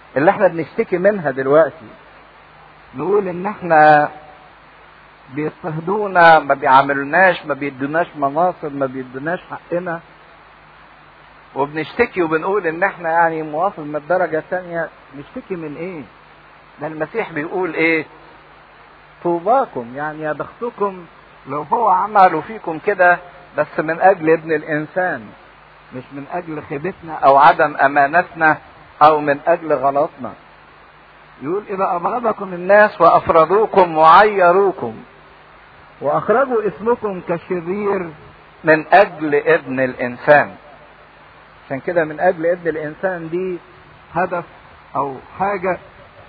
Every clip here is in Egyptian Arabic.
اللي احنا بنشتكي منها دلوقتي نقول ان احنا بيضطهدونا ما بيعاملوناش ما بيدوناش مناصب ما بيدوناش حقنا وبنشتكي وبنقول ان احنا يعني مواطن من الدرجة الثانية نشتكي من ايه ده المسيح بيقول ايه طوباكم يعني يا بختكم لو هو عملوا فيكم كده بس من اجل ابن الانسان مش من اجل خيبتنا او عدم امانتنا او من اجل غلطنا يقول اذا ابغضكم الناس وافرضوكم وعيروكم واخرجوا اسمكم كشرير من اجل ابن الانسان عشان كده من اجل ابن الانسان دي هدف او حاجة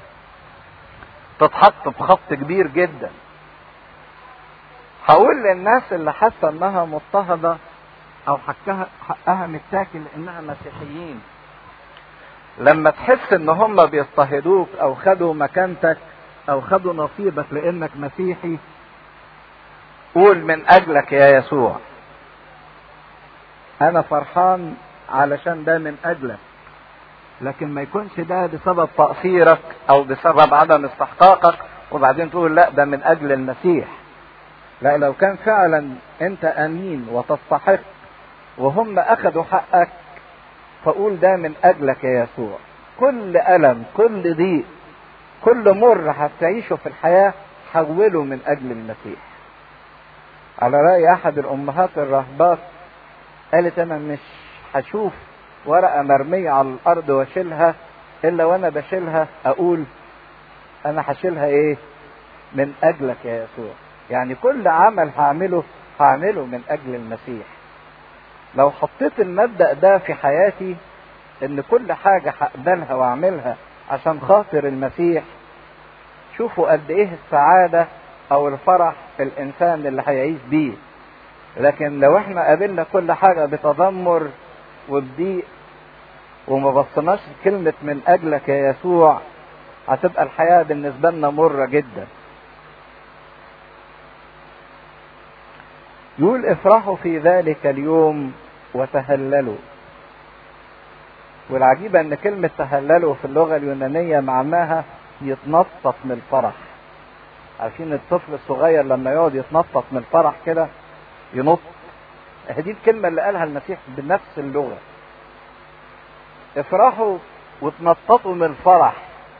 تتحط بخط كبير جدا هقول للناس اللي حاسه انها مضطهده او حقها حقها متاكل لانها مسيحيين لما تحس ان هم بيضطهدوك او خدوا مكانتك او خدوا نصيبك لانك مسيحي قول من اجلك يا يسوع انا فرحان علشان ده من اجلك لكن ما يكونش ده بسبب تقصيرك او بسبب عدم استحقاقك وبعدين تقول لا ده من اجل المسيح لا لو كان فعلا انت امين وتستحق وهم اخذوا حقك فقول ده من اجلك يا يسوع كل الم كل ضيق كل مر هتعيشه في الحياه حوله من اجل المسيح على راي احد الامهات الرهبات قالت انا مش هشوف ورقه مرميه على الارض واشيلها الا وانا بشيلها اقول انا هشيلها ايه من اجلك يا يسوع يعني كل عمل هعمله هعمله من اجل المسيح لو حطيت المبدا ده في حياتي ان كل حاجه هقبلها واعملها عشان خاطر المسيح شوفوا قد ايه السعاده او الفرح في الانسان اللي هيعيش بيه لكن لو احنا قابلنا كل حاجه بتذمر وبضيق وما بصناش كلمه من اجلك يا يسوع هتبقى الحياه بالنسبه لنا مره جدا يقول افرحوا في ذلك اليوم وتهللوا والعجيبة ان كلمة تهللوا في اللغة اليونانية معناها يتنطط من الفرح عارفين الطفل الصغير لما يقعد يتنطط من الفرح كده ينط دي الكلمة اللي قالها المسيح بنفس اللغة افرحوا وتنططوا من الفرح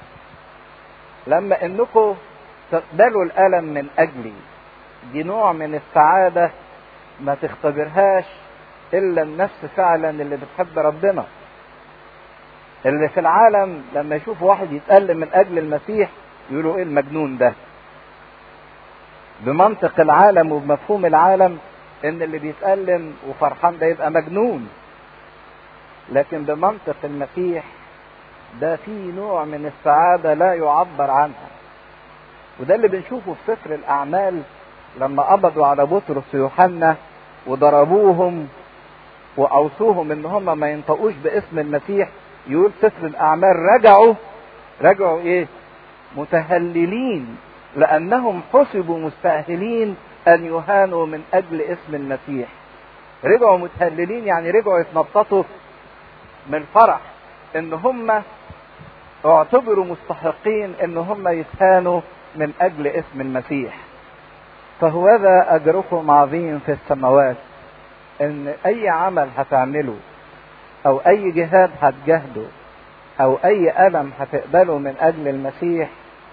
لما انكم تقبلوا الألم من أجلي دي نوع من السعادة ما تختبرهاش إلا النفس فعلا اللي بتحب ربنا اللي في العالم لما يشوف واحد يتألم من أجل المسيح يقولوا إيه المجنون ده بمنطق العالم وبمفهوم العالم إن اللي بيتألم وفرحان ده يبقى مجنون لكن بمنطق المسيح ده فيه نوع من السعادة لا يعبر عنها وده اللي بنشوفه في سفر الأعمال لما قبضوا على بطرس ويوحنا وضربوهم واوصوهم ان هم ما ينطقوش باسم المسيح يقول سفر الاعمال رجعوا رجعوا ايه متهللين لانهم حسبوا مستاهلين ان يهانوا من اجل اسم المسيح رجعوا متهللين يعني رجعوا يتنططوا من الفرح ان هم اعتبروا مستحقين ان هم يتهانوا من اجل اسم المسيح فهوذا اجركم عظيم في السماوات ان اي عمل هتعمله او اي جهاد هتجاهده او اي الم هتقبله من اجل المسيح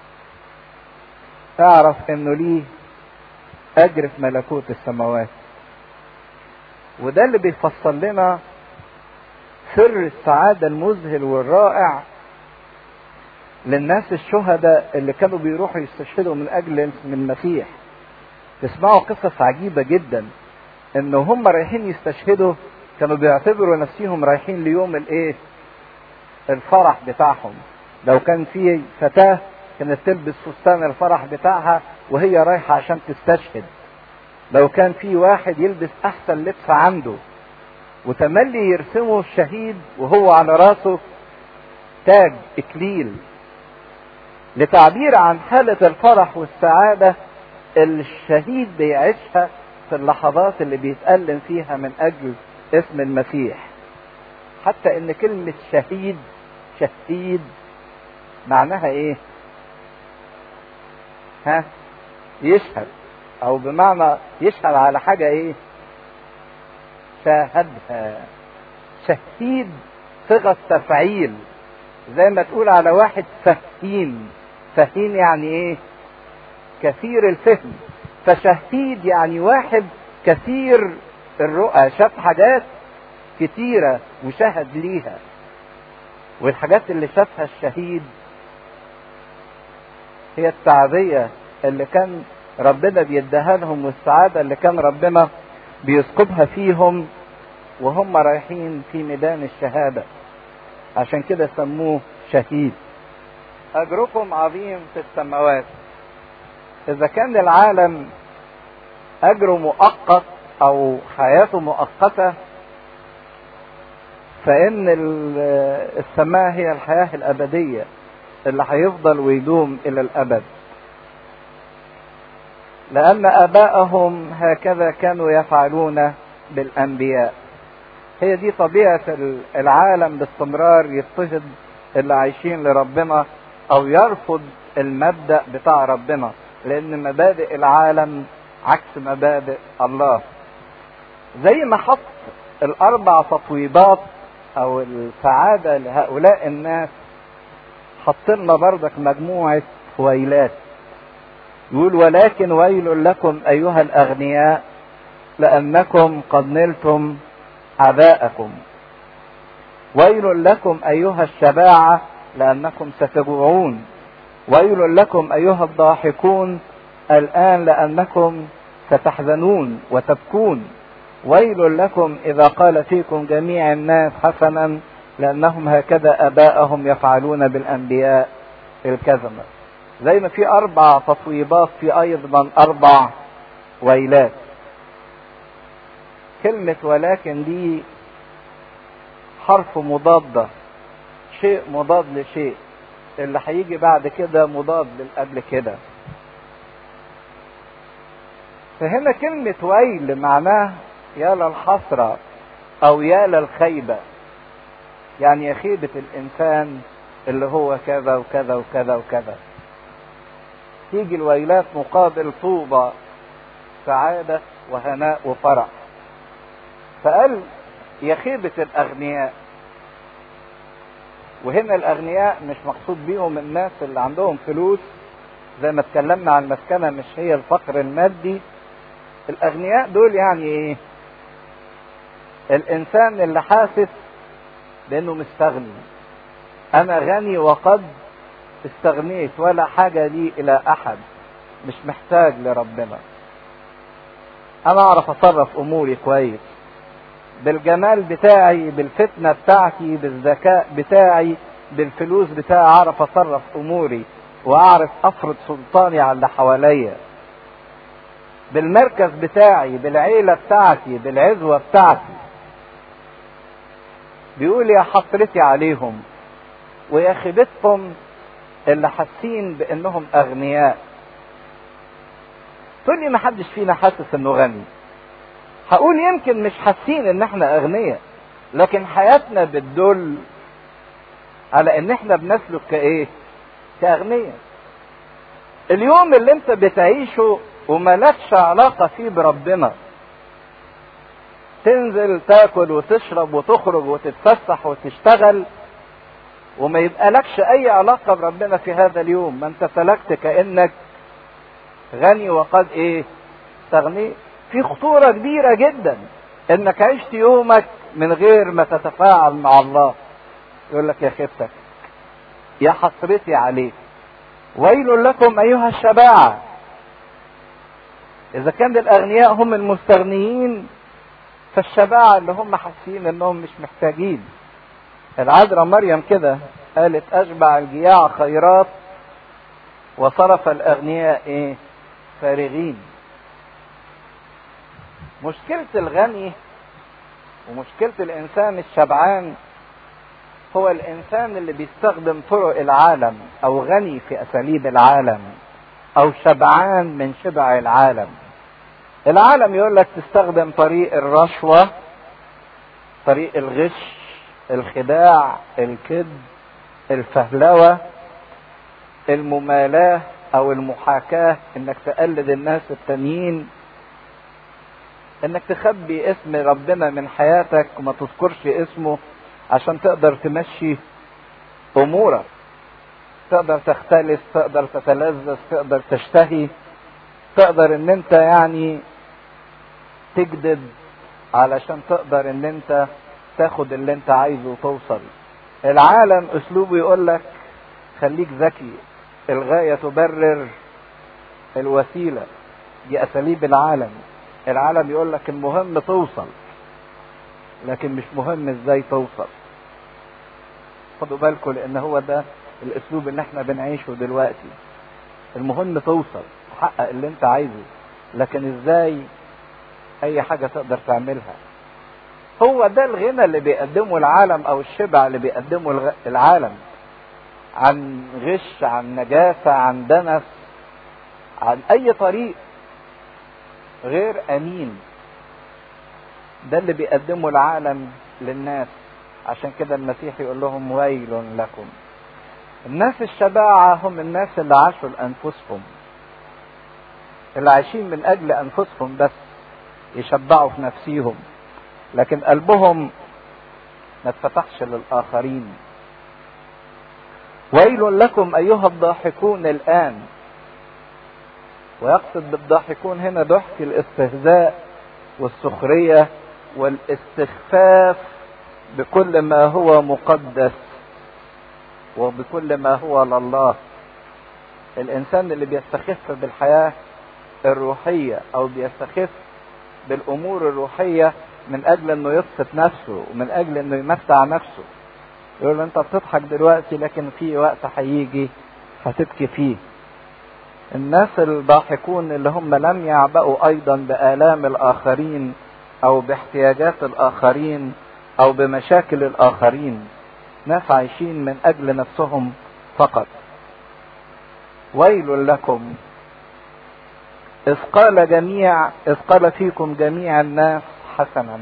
اعرف انه ليه اجر في ملكوت السماوات وده اللي بيفصل لنا سر السعادة المذهل والرائع للناس الشهداء اللي كانوا بيروحوا يستشهدوا من اجل اسم المسيح تسمعوا قصص عجيبة جدا ان هم رايحين يستشهدوا كانوا بيعتبروا نفسهم رايحين ليوم الايه الفرح بتاعهم لو كان في فتاة كانت تلبس فستان الفرح بتاعها وهي رايحة عشان تستشهد لو كان في واحد يلبس احسن لبس عنده وتملي يرسمه الشهيد وهو على راسه تاج اكليل لتعبير عن حالة الفرح والسعادة الشهيد بيعيشها في اللحظات اللي بيتألم فيها من أجل اسم المسيح حتى إن كلمة شهيد شهيد معناها ايه ها يشهد او بمعنى يشهد على حاجة ايه شاهدها شهيد صيغة تفعيل زي ما تقول على واحد فهيم فهيم يعني ايه كثير الفهم فشهيد يعني واحد كثير الرؤى شاف حاجات كتيرة وشهد ليها والحاجات اللي شافها الشهيد هي التعزية اللي كان ربنا بيديها لهم والسعادة اللي كان ربنا بيسكبها فيهم وهم رايحين في ميدان الشهادة عشان كده سموه شهيد أجركم عظيم في السماوات إذا كان العالم أجره مؤقت أو حياته مؤقتة فإن السماء هي الحياة الأبدية اللي هيفضل ويدوم إلى الأبد لأن آباءهم هكذا كانوا يفعلون بالأنبياء هي دي طبيعة العالم باستمرار يضطهد اللي عايشين لربنا أو يرفض المبدأ بتاع ربنا لأن مبادئ العالم عكس مبادئ الله زي ما حط الأربع تطويبات أو السعادة لهؤلاء الناس حط لنا بردك مجموعة ويلات يقول ولكن ويل لكم أيها الأغنياء لأنكم قد نلتم عباءكم ويل لكم أيها الشباعة لأنكم ستجوعون ويل لكم أيها الضاحكون الآن لأنكم ستحزنون وتبكون ويل لكم إذا قال فيكم جميع الناس حسنا لأنهم هكذا أباءهم يفعلون بالأنبياء الكذبة زي ما في أربع تطويبات في أيضا أربع ويلات كلمة ولكن دي حرف مضادة شيء مضاد لشيء اللي هيجي بعد كده مضاد للقبل كده فهنا كلمة ويل معناه يا للحسرة أو يا للخيبة يعني يا خيبة الإنسان اللي هو كذا وكذا وكذا وكذا تيجي الويلات مقابل طوبى سعادة وهناء وفرح فقال يا خيبة الأغنياء وهنا الأغنياء مش مقصود بيهم الناس اللي عندهم فلوس زي ما اتكلمنا عن المسكنة مش هي الفقر المادي الأغنياء دول يعني إيه؟ الإنسان اللي حاسس بأنه مستغني أنا غني وقد استغنيت ولا حاجة لي إلى أحد مش محتاج لربنا أنا أعرف أتصرف أموري كويس بالجمال بتاعي بالفتنة بتاعتي بالذكاء بتاعي بالفلوس بتاعي أعرف أتصرف أموري وأعرف أفرض سلطاني على اللي حواليا بالمركز بتاعي بالعيلة بتاعتي بالعزوة بتاعتي بيقول يا حسرتي عليهم ويا خيبتهم اللي حاسين بانهم اغنياء تقول لي ما حدش فينا حاسس انه غني هقول يمكن مش حاسين ان احنا اغنياء لكن حياتنا بتدل على ان احنا بنسلك كايه كاغنياء اليوم اللي انت بتعيشه وملكش علاقة فيه بربنا تنزل تاكل وتشرب وتخرج وتتفسح وتشتغل وما يبقى لكش اي علاقة بربنا في هذا اليوم ما انت سلكت كأنك غني وقد ايه استغنيت في خطورة كبيرة جدا انك عشت يومك من غير ما تتفاعل مع الله يقول لك يا خيبتك يا حسرتي عليك ويل لكم ايها الشباعة اذا كان الاغنياء هم المستغنيين فالشباعة اللي هم حاسين انهم مش محتاجين العذراء مريم كده قالت اشبع الجياع خيرات وصرف الاغنياء ايه فارغين مشكلة الغني ومشكلة الانسان الشبعان هو الانسان اللي بيستخدم طرق العالم او غني في اساليب العالم او شبعان من شبع العالم العالم يقول لك تستخدم طريق الرشوة طريق الغش الخداع الكذب الفهلوة الممالاة او المحاكاة انك تقلد الناس التانيين انك تخبي اسم ربنا من حياتك وما تذكرش اسمه عشان تقدر تمشي امورك تقدر تختلف تقدر تتلذذ تقدر تشتهي تقدر ان انت يعني تكذب علشان تقدر ان انت تاخد اللي انت عايزه وتوصل العالم اسلوبه يقول لك خليك ذكي الغاية تبرر الوسيلة دي اساليب العالم العالم يقول لك المهم توصل لكن مش مهم ازاي توصل خدوا بالكم لان هو ده الاسلوب اللي احنا بنعيشه دلوقتي المهم توصل تحقق اللي انت عايزه لكن ازاي اي حاجة تقدر تعملها هو ده الغنى اللي بيقدمه العالم او الشبع اللي بيقدمه العالم عن غش عن نجاسة عن دنس عن اي طريق غير امين ده اللي بيقدمه العالم للناس عشان كده المسيح يقول لهم ويل لكم الناس الشباعة هم الناس اللي عاشوا لأنفسهم اللي عايشين من أجل أنفسهم بس يشبعوا في نفسيهم لكن قلبهم ما اتفتحش للآخرين ويل لكم أيها الضاحكون الآن ويقصد بالضاحكون هنا ضحك الاستهزاء والسخرية والاستخفاف بكل ما هو مقدس وبكل ما هو لله الانسان اللي بيستخف بالحياة الروحية او بيستخف بالامور الروحية من اجل انه يبسط نفسه ومن اجل انه يمتع نفسه يقول انت بتضحك دلوقتي لكن في وقت هيجي هتبكي فيه الناس الضاحكون اللي هم لم يعبأوا ايضا بآلام الاخرين او باحتياجات الاخرين او بمشاكل الاخرين ناس عايشين من اجل نفسهم فقط ويل لكم اذ قال جميع اذ قال فيكم جميع الناس حسنا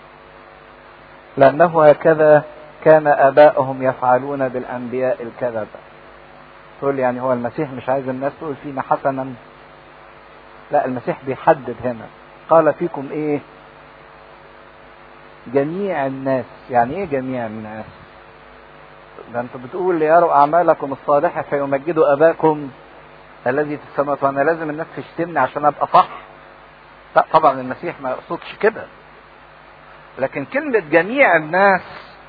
لانه هكذا كان اباؤهم يفعلون بالانبياء الكذبه تقول يعني هو المسيح مش عايز الناس تقول فينا حسنا لا المسيح بيحدد هنا قال فيكم ايه جميع الناس يعني ايه جميع الناس ده انتوا بتقول ليروا اعمالكم الصالحه فيمجدوا اباكم الذي في السماوات وانا لازم الناس تشتمني عشان ابقى صح لا طبعا المسيح ما يقصدش كده لكن كلمة جميع الناس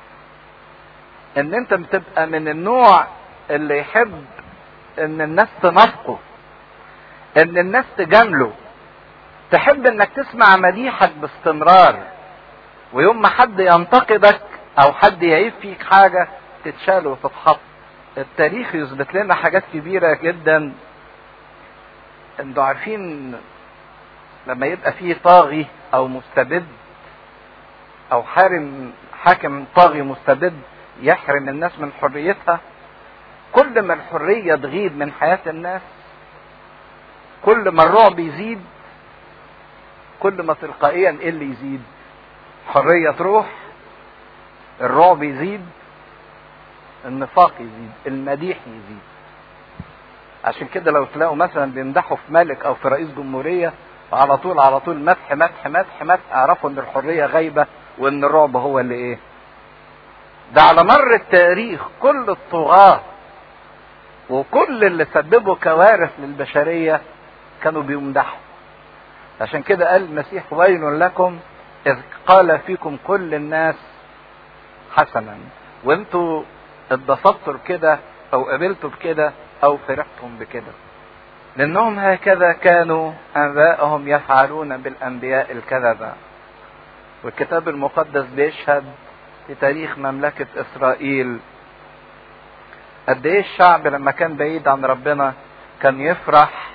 ان انت بتبقى من النوع اللي يحب ان الناس تنافقه ان الناس تجامله تحب انك تسمع مديحك باستمرار ويوم ما حد ينتقدك او حد يعيب فيك حاجة تتشال وتتحط التاريخ يثبت لنا حاجات كبيرة جدا انتوا عارفين لما يبقى فيه طاغي او مستبد او حارم حاكم طاغي مستبد يحرم الناس من حريتها كل ما الحرية تغيب من حياة الناس كل ما الرعب يزيد كل ما تلقائيا ايه اللي يزيد حرية تروح الرعب يزيد النفاق يزيد المديح يزيد عشان كده لو تلاقوا مثلا بيمدحوا في ملك او في رئيس جمهورية على طول على طول مدح مدح مدح مدح اعرفوا ان الحرية غايبة وان الرعب هو اللي ايه ده على مر التاريخ كل الطغاة وكل اللي سببوا كوارث للبشرية كانوا بيمدحوا عشان كده قال المسيح ويل لكم إذ قال فيكم كل الناس حسنا وانتوا اتبسطتوا بكده او قبلتوا بكده او فرحتم بكده لانهم هكذا كانوا اباءهم يفعلون بالانبياء الكذبه والكتاب المقدس بيشهد في تاريخ مملكه اسرائيل قد ايه الشعب لما كان بعيد عن ربنا كان يفرح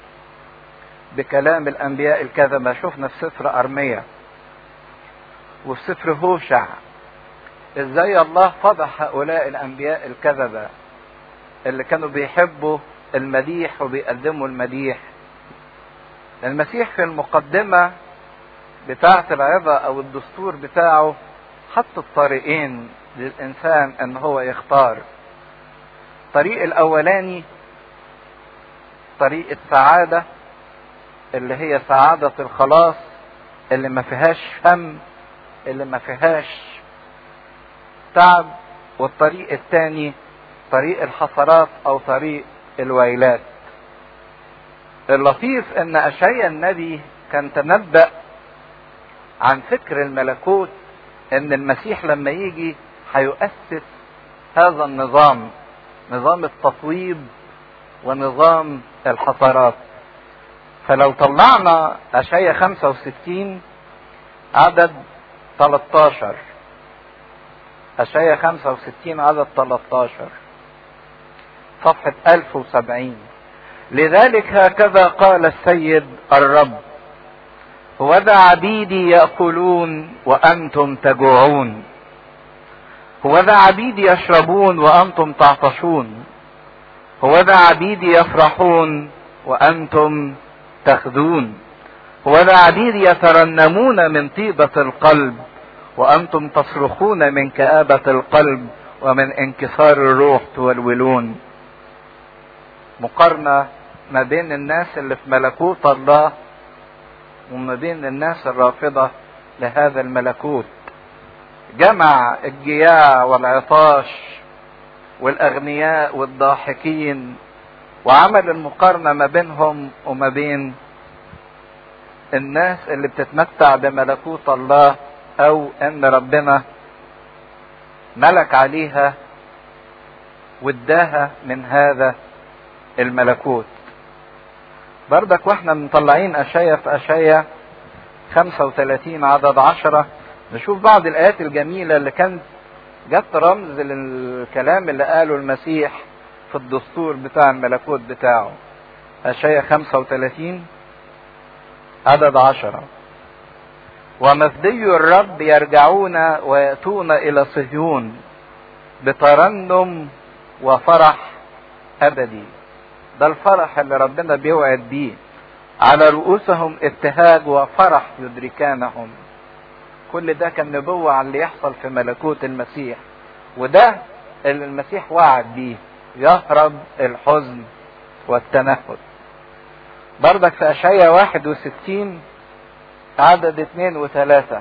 بكلام الانبياء الكذبه شفنا في سفر ارميه وفي سفر هوشع ازاي الله فضح هؤلاء الانبياء الكذبه اللي كانوا بيحبوا المديح وبيقدموا المديح المسيح في المقدمة بتاعة العظة أو الدستور بتاعه حط الطريقين للإنسان أن هو يختار الطريق الأولاني طريق السعادة اللي هي سعادة الخلاص اللي ما فيهاش هم اللي ما فيهاش تعب والطريق الثاني طريق الحسرات او طريق الويلات اللطيف ان اشعيا النبي كان تنبأ عن فكر الملكوت ان المسيح لما يجي هيؤسس هذا النظام نظام التطويب ونظام الحسرات فلو طلعنا اشعيا 65 عدد 13 اشعيا 65 عدد 13 صفحة 1070 لذلك هكذا قال السيد الرب هوذا عبيدي يأكلون وأنتم تجوعون هوذا عبيدي يشربون وأنتم تعطشون هوذا عبيدي يفرحون وأنتم تخذون هوذا عبيدي يترنمون من طيبة القلب وأنتم تصرخون من كآبة القلب ومن انكسار الروح تولولون مقارنة ما بين الناس اللي في ملكوت الله وما بين الناس الرافضة لهذا الملكوت جمع الجياع والعطاش والأغنياء والضاحكين وعمل المقارنة ما بينهم وما بين الناس اللي بتتمتع بملكوت الله أو إن ربنا ملك عليها واداها من هذا الملكوت بردك واحنا مطلعين اشياء في اشياء 35 عدد عشرة نشوف بعض الايات الجميلة اللي كانت جت رمز للكلام اللي قاله المسيح في الدستور بتاع الملكوت بتاعه اشياء 35 عدد عشرة ومفدي الرب يرجعون ويأتون إلى صهيون بترنم وفرح أبدي ده الفرح اللي ربنا بيوعد بيه على رؤوسهم ابتهاج وفرح يدركانهم كل ده كان نبوة عن اللي يحصل في ملكوت المسيح وده اللي المسيح وعد بيه يهرب الحزن والتنهد بردك في أشعية 61 عدد اثنين وثلاثة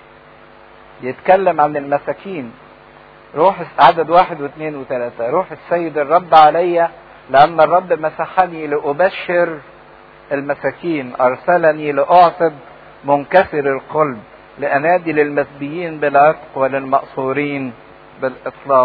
يتكلم عن المساكين روح عدد واحد واثنين وثلاثة روح السيد الرب علي لأن الرب مسحني لأبشر المساكين أرسلني لأعصب منكسر القلب لأنادي للمسبيين بالعتق وللمأسورين بالإطلاق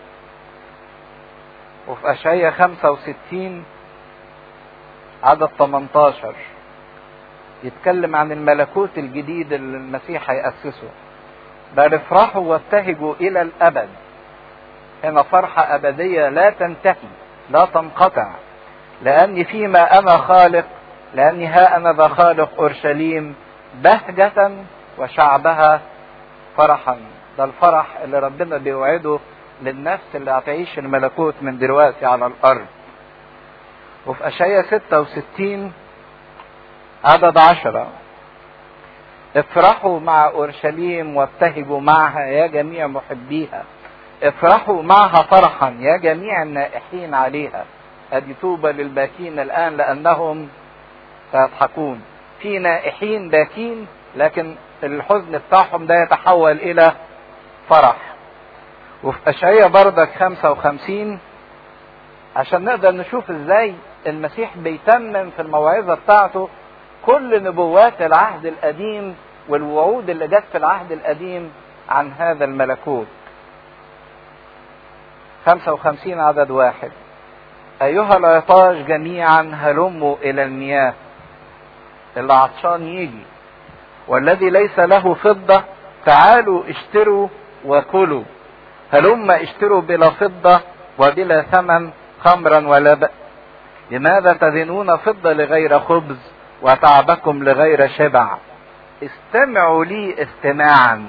وفي أشعية 65 عدد 18 يتكلم عن الملكوت الجديد اللي المسيح هيأسسه بل افرحوا وابتهجوا إلى الأبد هنا فرحة أبدية لا تنتهي لا تنقطع لأني فيما أنا خالق لأني ها أنا ذا خالق أورشليم بهجة وشعبها فرحا ده الفرح اللي ربنا بيوعده للنفس اللي هتعيش الملكوت من دلوقتي على الأرض وفي أشعية 66 عدد عشرة افرحوا مع أورشليم وابتهجوا معها يا جميع محبيها افرحوا معها فرحا يا جميع النائحين عليها ادي طوبى للباكين الان لانهم سيضحكون في نائحين باكين لكن الحزن بتاعهم ده يتحول الى فرح وفي اشعياء بردك 55 عشان نقدر نشوف ازاي المسيح بيتمم في الموعظه بتاعته كل نبوات العهد القديم والوعود اللي جت في العهد القديم عن هذا الملكوت 55 عدد واحد أيها العطاش جميعا هلموا إلى المياه اللي عطشان يجي والذي ليس له فضة تعالوا اشتروا وكلوا هلم اشتروا بلا فضة وبلا ثمن خمرا ولا بأس لماذا تذنون فضة لغير خبز وتعبكم لغير شبع استمعوا لي استماعا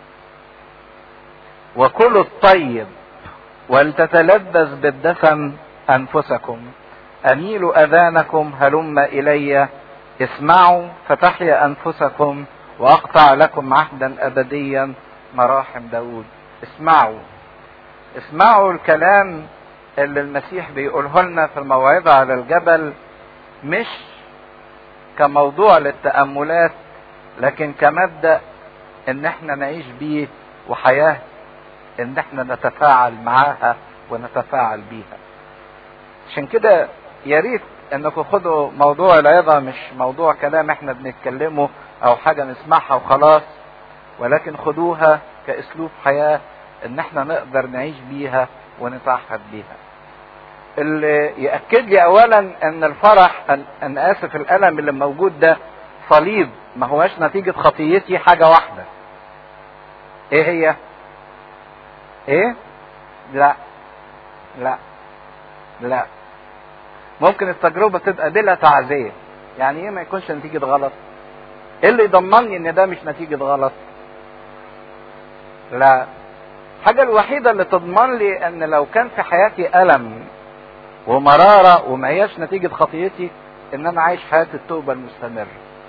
وكلوا الطيب ولتتلذذ بالدسم انفسكم اميلوا اذانكم هلم الي اسمعوا فتحيا انفسكم واقطع لكم عهدا ابديا مراحم داود اسمعوا اسمعوا الكلام اللي المسيح بيقوله لنا في الموعظة على الجبل مش كموضوع للتأملات لكن كمبدأ ان احنا نعيش بيه وحياة ان احنا نتفاعل معاها ونتفاعل بيها عشان كده يا ريت انكم خدوا موضوع العظة مش موضوع كلام احنا بنتكلمه او حاجة نسمعها وخلاص ولكن خدوها كاسلوب حياة ان احنا نقدر نعيش بيها ونتعهد بيها اللي يأكد لي اولا ان الفرح ان, أن اسف الالم اللي موجود ده صليب ما هواش نتيجة خطيتي حاجة واحدة ايه هي ايه لا لا لا ممكن التجربة تبقى بلا تعزية يعني ايه ما يكونش نتيجة غلط ايه اللي يضمني ان ده مش نتيجة غلط لا الحاجة الوحيدة اللي تضمن لي ان لو كان في حياتي ألم ومرارة وما هياش نتيجة خطيتي ان انا عايش حياة التوبة المستمرة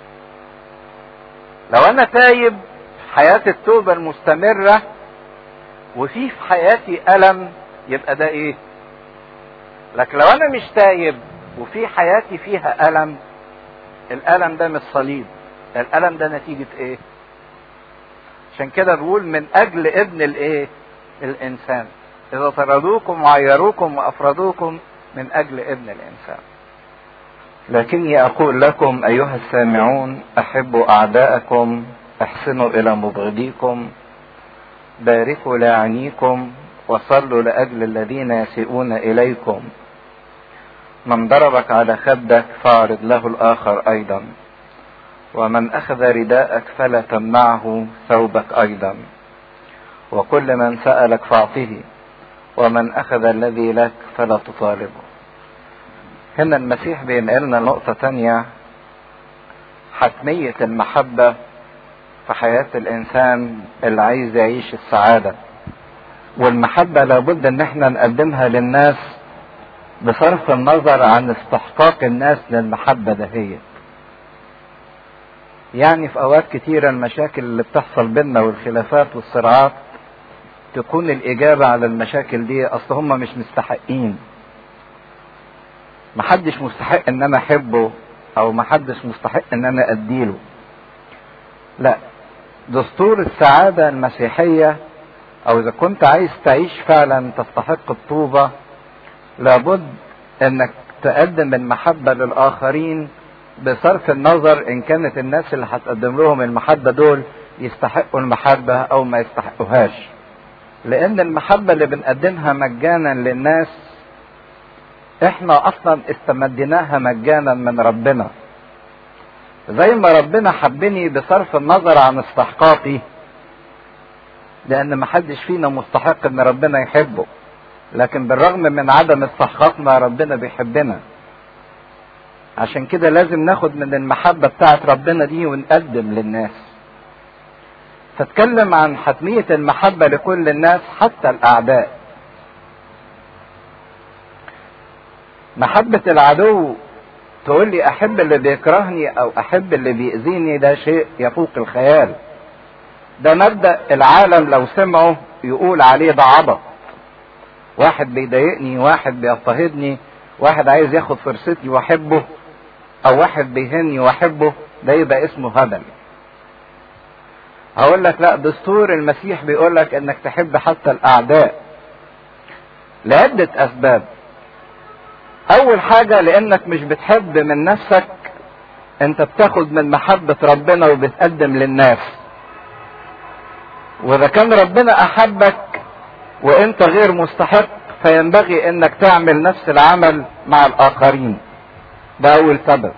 لو انا تايب حياة التوبة المستمرة وفي في حياتي ألم يبقى ده ايه لكن لو انا مش تايب وفي حياتي فيها ألم الألم ده مش صليب الألم ده نتيجة ايه عشان كده بقول من أجل ابن الايه الإنسان إذا طردوكم وعيروكم وأفردوكم من أجل ابن الإنسان لكني أقول لكم أيها السامعون أحبوا أعداءكم احسنوا إلى مبغضيكم باركوا لاعنيكم وصلوا لأجل الذين يسيئون إليكم من ضربك على خدك فاعرض له الآخر أيضا ومن أخذ رداءك فلا تمنعه ثوبك أيضا وكل من سألك فاعطه ومن أخذ الذي لك فلا تطالبه هنا المسيح بينقلنا نقطة تانية حتمية المحبة في حياة الإنسان اللي عايز يعيش السعادة والمحبة لابد إن احنا نقدمها للناس بصرف النظر عن استحقاق الناس للمحبة دهيت يعني في أوقات كتيرة المشاكل اللي بتحصل بينا والخلافات والصراعات تكون الإجابة على المشاكل دي أصل هم مش مستحقين محدش مستحق ان انا احبه او محدش مستحق ان انا اديله لا دستور السعادة المسيحية او اذا كنت عايز تعيش فعلا تستحق الطوبة لابد انك تقدم المحبة للاخرين بصرف النظر ان كانت الناس اللي هتقدم لهم المحبة دول يستحقوا المحبة او ما يستحقوهاش لان المحبة اللي بنقدمها مجانا للناس احنا اصلا استمديناها مجانا من ربنا زي ما ربنا حبني بصرف النظر عن استحقاقي لان محدش فينا مستحق ان ربنا يحبه لكن بالرغم من عدم استحقاقنا ربنا بيحبنا عشان كده لازم ناخد من المحبة بتاعت ربنا دي ونقدم للناس فاتكلم عن حتمية المحبة لكل الناس حتى الأعداء محبة العدو تقول لي أحب اللي بيكرهني أو أحب اللي بيأذيني ده شيء يفوق الخيال ده مبدأ العالم لو سمعه يقول عليه ده عبط واحد بيضايقني واحد بيضطهدني واحد عايز ياخد فرصتي واحبه او واحد بيهني واحبه ده يبقى اسمه هبل هقول لك لا دستور المسيح بيقول لك انك تحب حتى الاعداء لعدة اسباب اول حاجة لانك مش بتحب من نفسك انت بتاخد من محبة ربنا وبتقدم للناس واذا كان ربنا احبك وانت غير مستحق فينبغي انك تعمل نفس العمل مع الاخرين ده اول سبب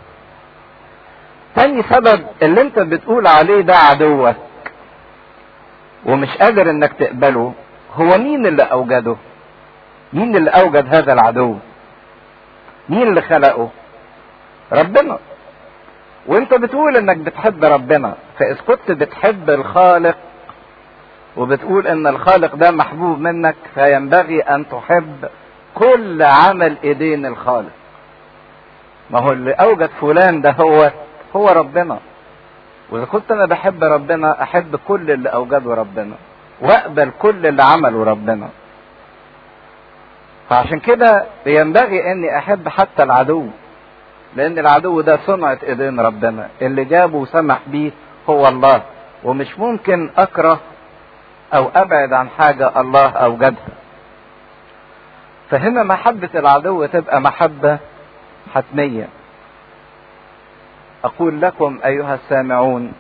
تاني سبب اللي انت بتقول عليه ده عدوك ومش قادر انك تقبله هو مين اللي اوجده مين اللي اوجد هذا العدو مين اللي خلقه ربنا وانت بتقول انك بتحب ربنا فاذ كنت بتحب الخالق وبتقول ان الخالق ده محبوب منك فينبغي ان تحب كل عمل ايدين الخالق ما هو اللي اوجد فلان ده هو هو ربنا واذا كنت انا بحب ربنا احب كل اللي اوجده ربنا واقبل كل اللي عمله ربنا فعشان كده ينبغي اني احب حتى العدو لان العدو ده صنعة ايدين ربنا اللي جابه وسمح بيه هو الله ومش ممكن اكره او ابعد عن حاجة الله اوجدها فهنا محبة العدو تبقى محبة حتمية اقول لكم ايها السامعون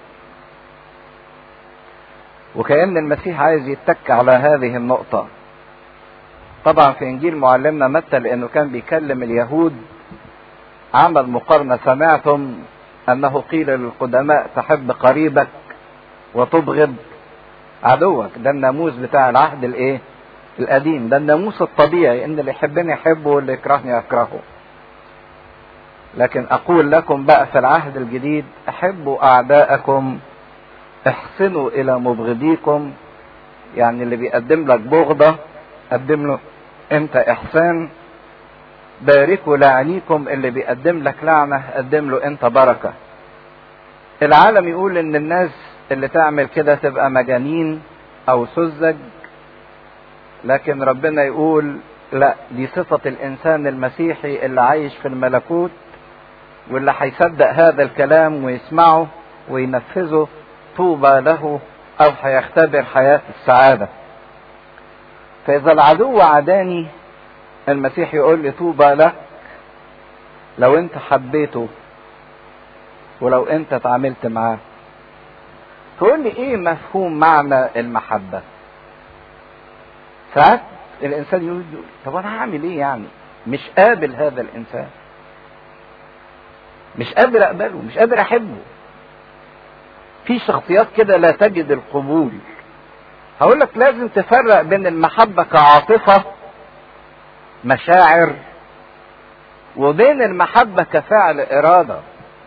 وكأن المسيح عايز يتك على هذه النقطة طبعا في انجيل معلمنا متى لانه كان بيكلم اليهود عمل مقارنة سمعتم انه قيل للقدماء تحب قريبك وتبغض عدوك ده الناموس بتاع العهد الايه القديم ده الناموس الطبيعي ان اللي يحبني يحبه واللي يكرهني يكرهه لكن اقول لكم بقى في العهد الجديد احبوا اعداءكم احسنوا الى مبغضيكم يعني اللي بيقدم لك بغضة قدم له انت احسان باركوا لاعنيكم اللي بيقدم لك لعنة قدم له انت بركة العالم يقول ان الناس اللي تعمل كده تبقى مجانين او سذج لكن ربنا يقول لا دي صفة الانسان المسيحي اللي عايش في الملكوت واللي هيصدق هذا الكلام ويسمعه وينفذه طوبى له او هيختبر حياة السعادة فاذا العدو عداني المسيح يقول لي طوبى لك لو انت حبيته ولو انت اتعاملت معاه تقول لي ايه مفهوم معنى المحبة ساعات الانسان يقول طب انا هعمل ايه يعني مش قابل هذا الانسان مش قادر اقبله مش قادر احبه في شخصيات كده لا تجد القبول هقول لك لازم تفرق بين المحبة كعاطفة مشاعر وبين المحبة كفعل إرادة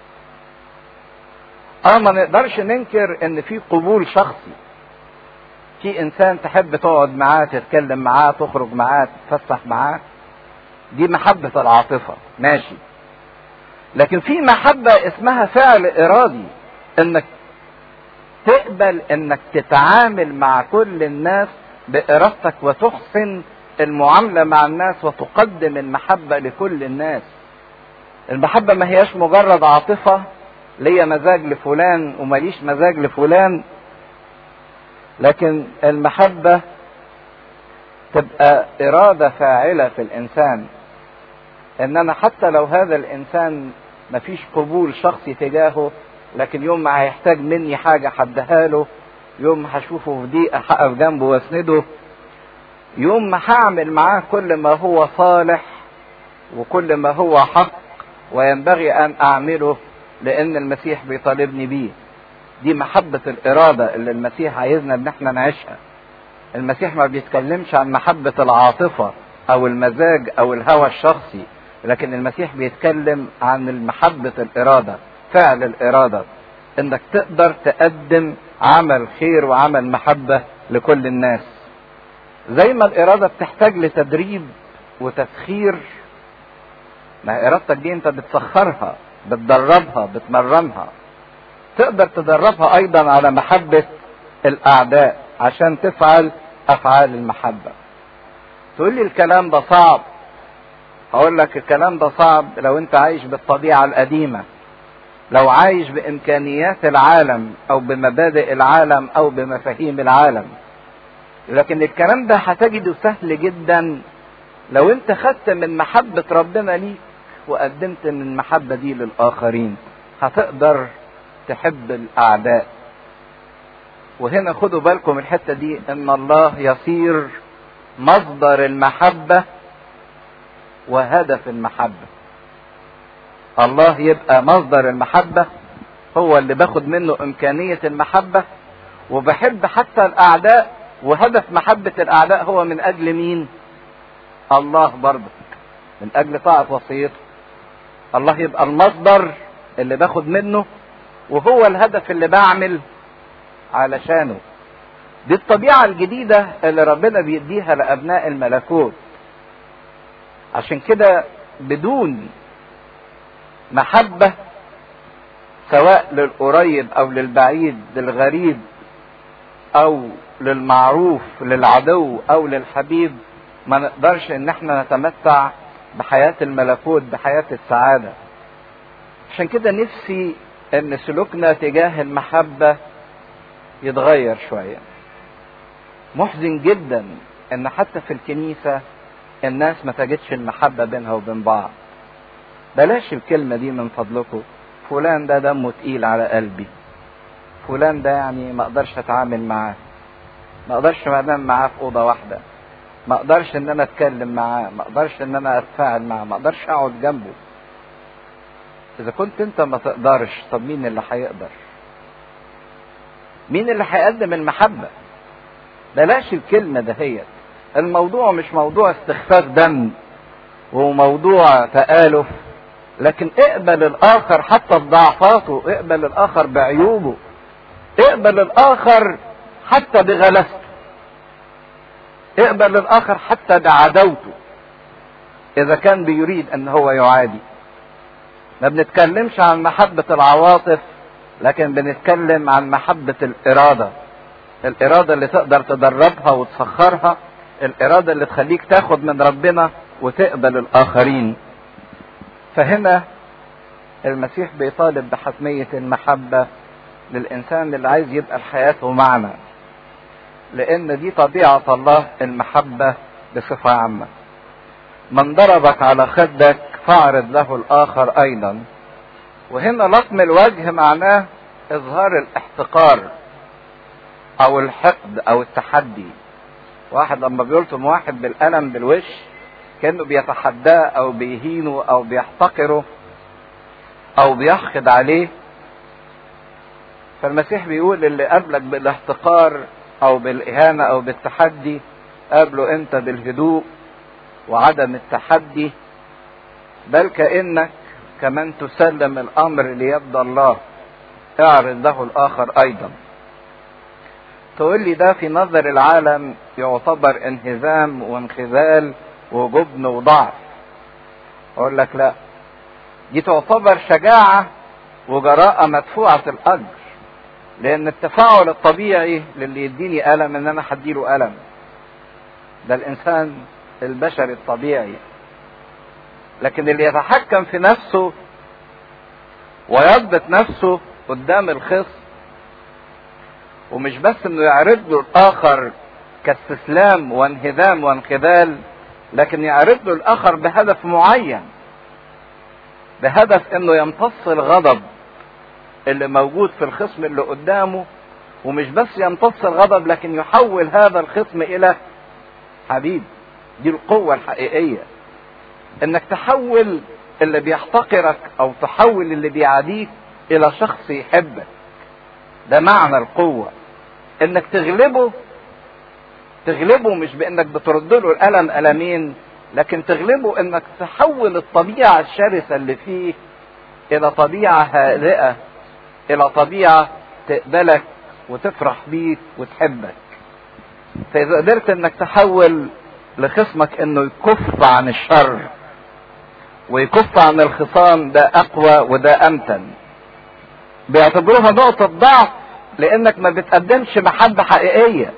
اه ما نقدرش ننكر ان في قبول شخصي في انسان تحب تقعد معاه تتكلم معاه تخرج معاه تتفسح معاه دي محبة العاطفة ماشي لكن في محبة اسمها فعل ارادي انك تقبل انك تتعامل مع كل الناس بارادتك وتحسن المعاملة مع الناس وتقدم المحبة لكل الناس المحبة ما هياش مجرد عاطفة ليا مزاج لفلان وماليش مزاج لفلان لكن المحبة تبقى إرادة فاعلة في الإنسان إن أنا حتى لو هذا الإنسان مفيش قبول شخصي تجاهه لكن يوم ما هيحتاج مني حاجة حدها له يوم ما هشوفه في ضيقة هقف جنبه واسنده يوم ما هعمل معاه كل ما هو صالح وكل ما هو حق وينبغي أن أعمله لأن المسيح بيطالبني بيه دي محبة الإرادة اللي المسيح عايزنا إن احنا نعيشها المسيح ما بيتكلمش عن محبة العاطفة أو المزاج أو الهوى الشخصي لكن المسيح بيتكلم عن محبة الإرادة فعل الإرادة إنك تقدر تقدم عمل خير وعمل محبة لكل الناس زي ما الإرادة بتحتاج لتدريب وتسخير ما إرادتك دي أنت بتسخرها بتدربها بتمرنها تقدر تدربها أيضا على محبة الأعداء عشان تفعل أفعال المحبة تقول لي الكلام ده صعب أقول لك الكلام ده صعب لو أنت عايش بالطبيعة القديمة لو عايش بإمكانيات العالم أو بمبادئ العالم أو بمفاهيم العالم لكن الكلام ده هتجده سهل جدا لو انت خدت من محبة ربنا ليك وقدمت من المحبة دي للآخرين هتقدر تحب الأعداء وهنا خدوا بالكم الحتة دي ان الله يصير مصدر المحبة وهدف المحبة الله يبقى مصدر المحبة هو اللي باخد منه إمكانية المحبة وبحب حتى الأعداء وهدف محبة الأعداء هو من أجل مين؟ الله برضه من أجل طاعة وصيته الله يبقى المصدر اللي باخد منه وهو الهدف اللي بعمل علشانه دي الطبيعة الجديدة اللي ربنا بيديها لأبناء الملكوت عشان كده بدون محبة سواء للقريب أو للبعيد للغريب أو للمعروف للعدو أو للحبيب ما نقدرش إن احنا نتمتع بحياة الملكوت بحياة السعادة عشان كده نفسي ان سلوكنا تجاه المحبة يتغير شوية محزن جدا ان حتى في الكنيسة الناس ما تجدش المحبة بينها وبين بعض بلاش الكلمة دي من فضلكم فلان ده دمه تقيل على قلبي فلان ده يعني ما اقدرش اتعامل معاه ما اقدرش انام معاه في اوضه واحده ما اقدرش ان انا اتكلم معاه ما اقدرش ان انا اتفاعل معاه ما اقدرش اقعد جنبه اذا كنت انت ما تقدرش طب مين اللي هيقدر مين اللي هيقدم المحبه بلاش الكلمه دهيت الموضوع مش موضوع استخفاف دم وموضوع تآلف لكن اقبل الاخر حتى بضعفاته اقبل الاخر بعيوبه اقبل الاخر حتى بغلسته اقبل الاخر حتى بعداوته اذا كان بيريد ان هو يعادي ما بنتكلمش عن محبة العواطف لكن بنتكلم عن محبة الإرادة الإرادة اللي تقدر تدربها وتسخرها الإرادة اللي تخليك تاخد من ربنا وتقبل الآخرين فهنا المسيح بيطالب بحتمية المحبة للإنسان اللي عايز يبقى حياته معنى لأن دي طبيعة الله المحبة بصفة عامة من ضربك على خدك فاعرض له الآخر أيضا وهنا لطم الوجه معناه إظهار الاحتقار أو الحقد أو التحدي واحد لما بيلطم واحد بالقلم بالوش كأنه بيتحداه أو بيهينه أو بيحتقره أو بيحقد عليه فالمسيح بيقول اللي قابلك بالاحتقار او بالاهانه او بالتحدي قابله انت بالهدوء وعدم التحدي بل كانك كمان تسلم الامر ليد الله اعرض له الاخر ايضا تقول لي ده في نظر العالم يعتبر انهزام وانخذال وجبن وضعف اقول لك لا دي تعتبر شجاعه وجراءه مدفوعه الاجر لان التفاعل الطبيعي للي يديني الم ان انا هديله الم ده الانسان البشري الطبيعي لكن اللي يتحكم في نفسه ويضبط نفسه قدام الخصم ومش بس انه يعرض له الاخر كاستسلام وانهزام وانخذال لكن يعرض له الاخر بهدف معين بهدف انه يمتص الغضب اللي موجود في الخصم اللي قدامه ومش بس يمتص الغضب لكن يحول هذا الخصم الى حبيب دي القوة الحقيقية انك تحول اللي بيحتقرك او تحول اللي بيعاديك الى شخص يحبك ده معنى القوة انك تغلبه تغلبه مش بانك بترد له الالم المين لكن تغلبه انك تحول الطبيعة الشرسة اللي فيه الى طبيعة هادئة الى طبيعة تقبلك وتفرح بيك وتحبك فاذا قدرت انك تحول لخصمك انه يكف عن الشر ويكف عن الخصام ده اقوى وده امتن بيعتبروها نقطة ضعف لانك ما بتقدمش محبة حقيقية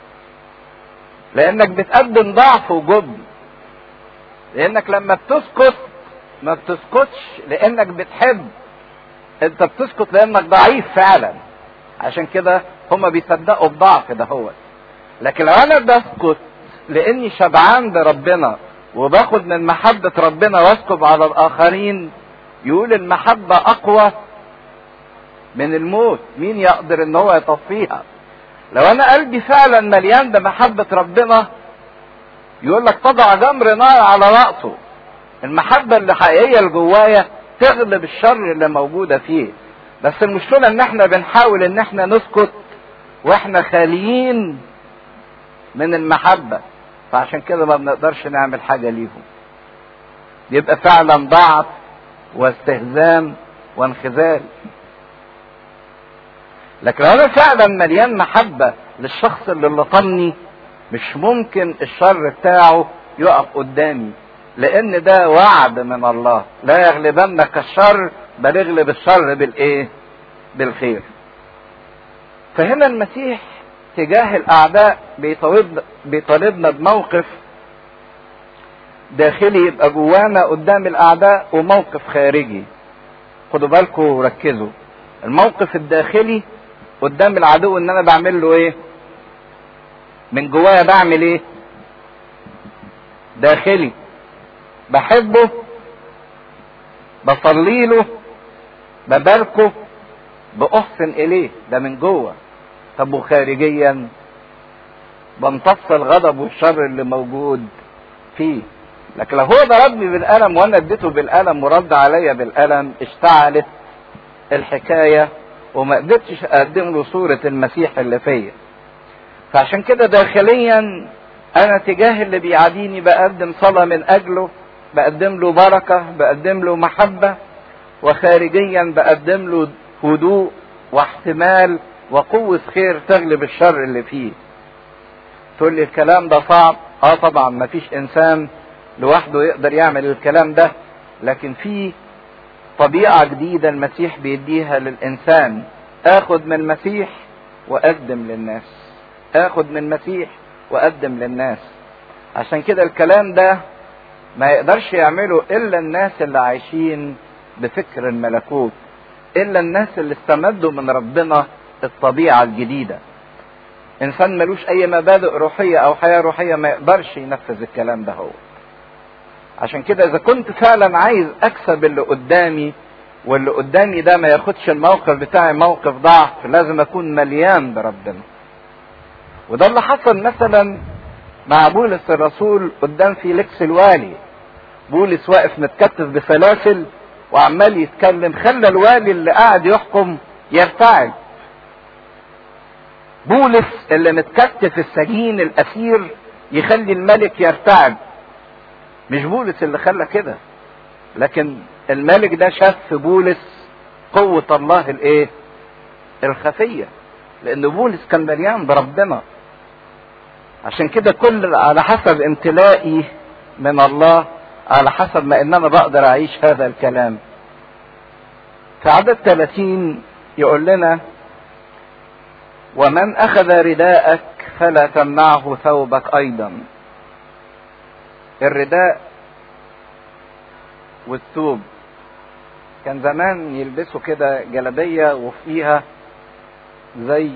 لانك بتقدم ضعف وجبن لانك لما بتسكت ما بتسكتش لانك بتحب انت بتسكت لانك ضعيف فعلا عشان كده هما بيصدقوا بضعف ده هو لكن لو انا بسكت لاني شبعان بربنا وباخد من محبة ربنا واسكب على الاخرين يقول المحبة اقوى من الموت مين يقدر ان هو يطفيها لو انا قلبي فعلا مليان بمحبة ربنا يقول لك تضع جمر نار على رأسه المحبة اللي حقيقية اللي جوايا تغلب الشر اللي موجودة فيه بس المشكلة ان احنا بنحاول ان احنا نسكت واحنا خاليين من المحبة فعشان كده ما بنقدرش نعمل حاجة ليهم يبقى فعلا ضعف واستهزام وانخذال لكن لو انا فعلا مليان محبة للشخص اللي لطمني مش ممكن الشر بتاعه يقف قدامي لان ده وعد من الله لا يغلبنك الشر بل اغلب الشر بالايه بالخير فهنا المسيح تجاه الاعداء بيطالبنا بيطالبنا بموقف داخلي يبقى جوانا قدام الاعداء وموقف خارجي خدوا بالكم وركزوا الموقف الداخلي قدام العدو ان انا بعمل له ايه من جوايا بعمل ايه داخلي بحبه بصلي له بباركه باحسن اليه ده من جوه طب وخارجيا بمتص الغضب والشر اللي موجود فيه لكن لو هو ضربني بالقلم وانا اديته بالقلم ورد عليا بالقلم اشتعلت الحكايه وما قدرتش اقدم له صوره المسيح اللي فيا فعشان كده داخليا انا تجاه اللي بيعاديني بقدم صلاه من اجله بقدم له بركه بقدم له محبه وخارجيا بقدم له هدوء واحتمال وقوه خير تغلب الشر اللي فيه تقول لي الكلام ده صعب اه طبعا ما فيش انسان لوحده يقدر يعمل الكلام ده لكن في طبيعة جديدة المسيح بيديها للإنسان آخد من المسيح وأقدم للناس آخد من المسيح وأقدم للناس عشان كده الكلام ده ما يقدرش يعمله إلا الناس اللي عايشين بفكر الملكوت إلا الناس اللي استمدوا من ربنا الطبيعة الجديدة إنسان ملوش أي مبادئ روحية أو حياة روحية ما يقدرش ينفذ الكلام ده هو عشان كده اذا كنت فعلا عايز اكسب اللي قدامي واللي قدامي ده ما ياخدش الموقف بتاعي موقف ضعف لازم اكون مليان بربنا وده اللي حصل مثلا مع بولس الرسول قدام فيليكس الوالي بولس واقف متكتف بسلاسل وعمال يتكلم خلى الوالي اللي قاعد يحكم يرتعد بولس اللي متكتف السجين الاسير يخلي الملك يرتعد مش بولس اللي خلى كده لكن الملك ده شاف في بولس قوة الله الايه الخفية لان بولس كان مليان بربنا عشان كده كل على حسب امتلائي من الله على حسب ما ان انا بقدر اعيش هذا الكلام في عدد 30 يقول لنا ومن اخذ رداءك فلا تمنعه ثوبك ايضا الرداء والثوب كان زمان يلبسوا كده جلبية وفيها زي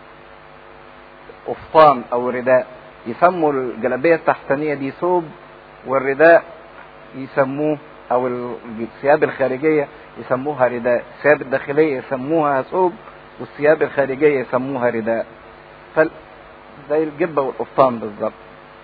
قفطان او رداء يسموا الجلبية التحتانية دي ثوب والرداء يسموه او الثياب الخارجية يسموها رداء الثياب الداخلية يسموها ثوب والثياب الخارجية يسموها رداء فل... زي الجبة والقفطان بالظبط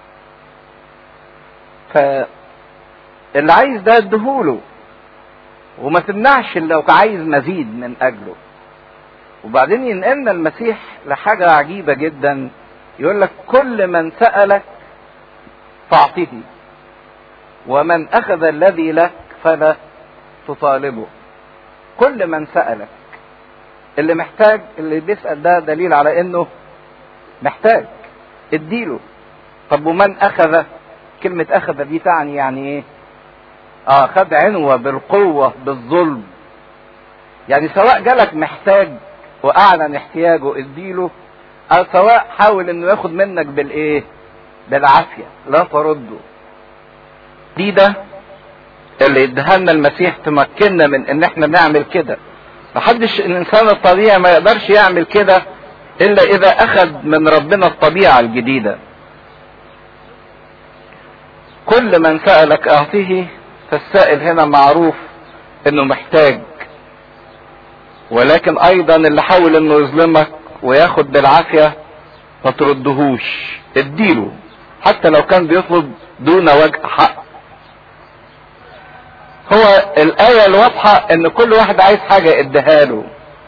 فاللي عايز ده اديهوله وما تمنعش لو عايز مزيد من اجله وبعدين ينقلنا المسيح لحاجة عجيبة جدا يقول لك كل من سألك فاعطه ومن أخذ الذي لك فلا تطالبه كل من سألك اللي محتاج اللي بيسأل ده دليل على انه محتاج اديله طب ومن أخذ كلمة أخذ دي تعني يعني ايه اه خد عنوة بالقوة بالظلم يعني سواء جالك محتاج واعلن احتياجه اديله او سواء حاول انه ياخد منك بالايه بالعافية لا ترده دي ده اللي يدهلنا المسيح تمكننا من ان احنا نعمل كده محدش الانسان الطبيعي ما يقدرش يعمل كده الا اذا اخذ من ربنا الطبيعة الجديدة كل من سألك اعطيه فالسائل هنا معروف انه محتاج ولكن ايضا اللي حاول انه يظلمك وياخد بالعافية ما تردهوش اديله حتى لو كان بيطلب دون وجه حق هو الآية الواضحة ان كل واحد عايز حاجة اديها له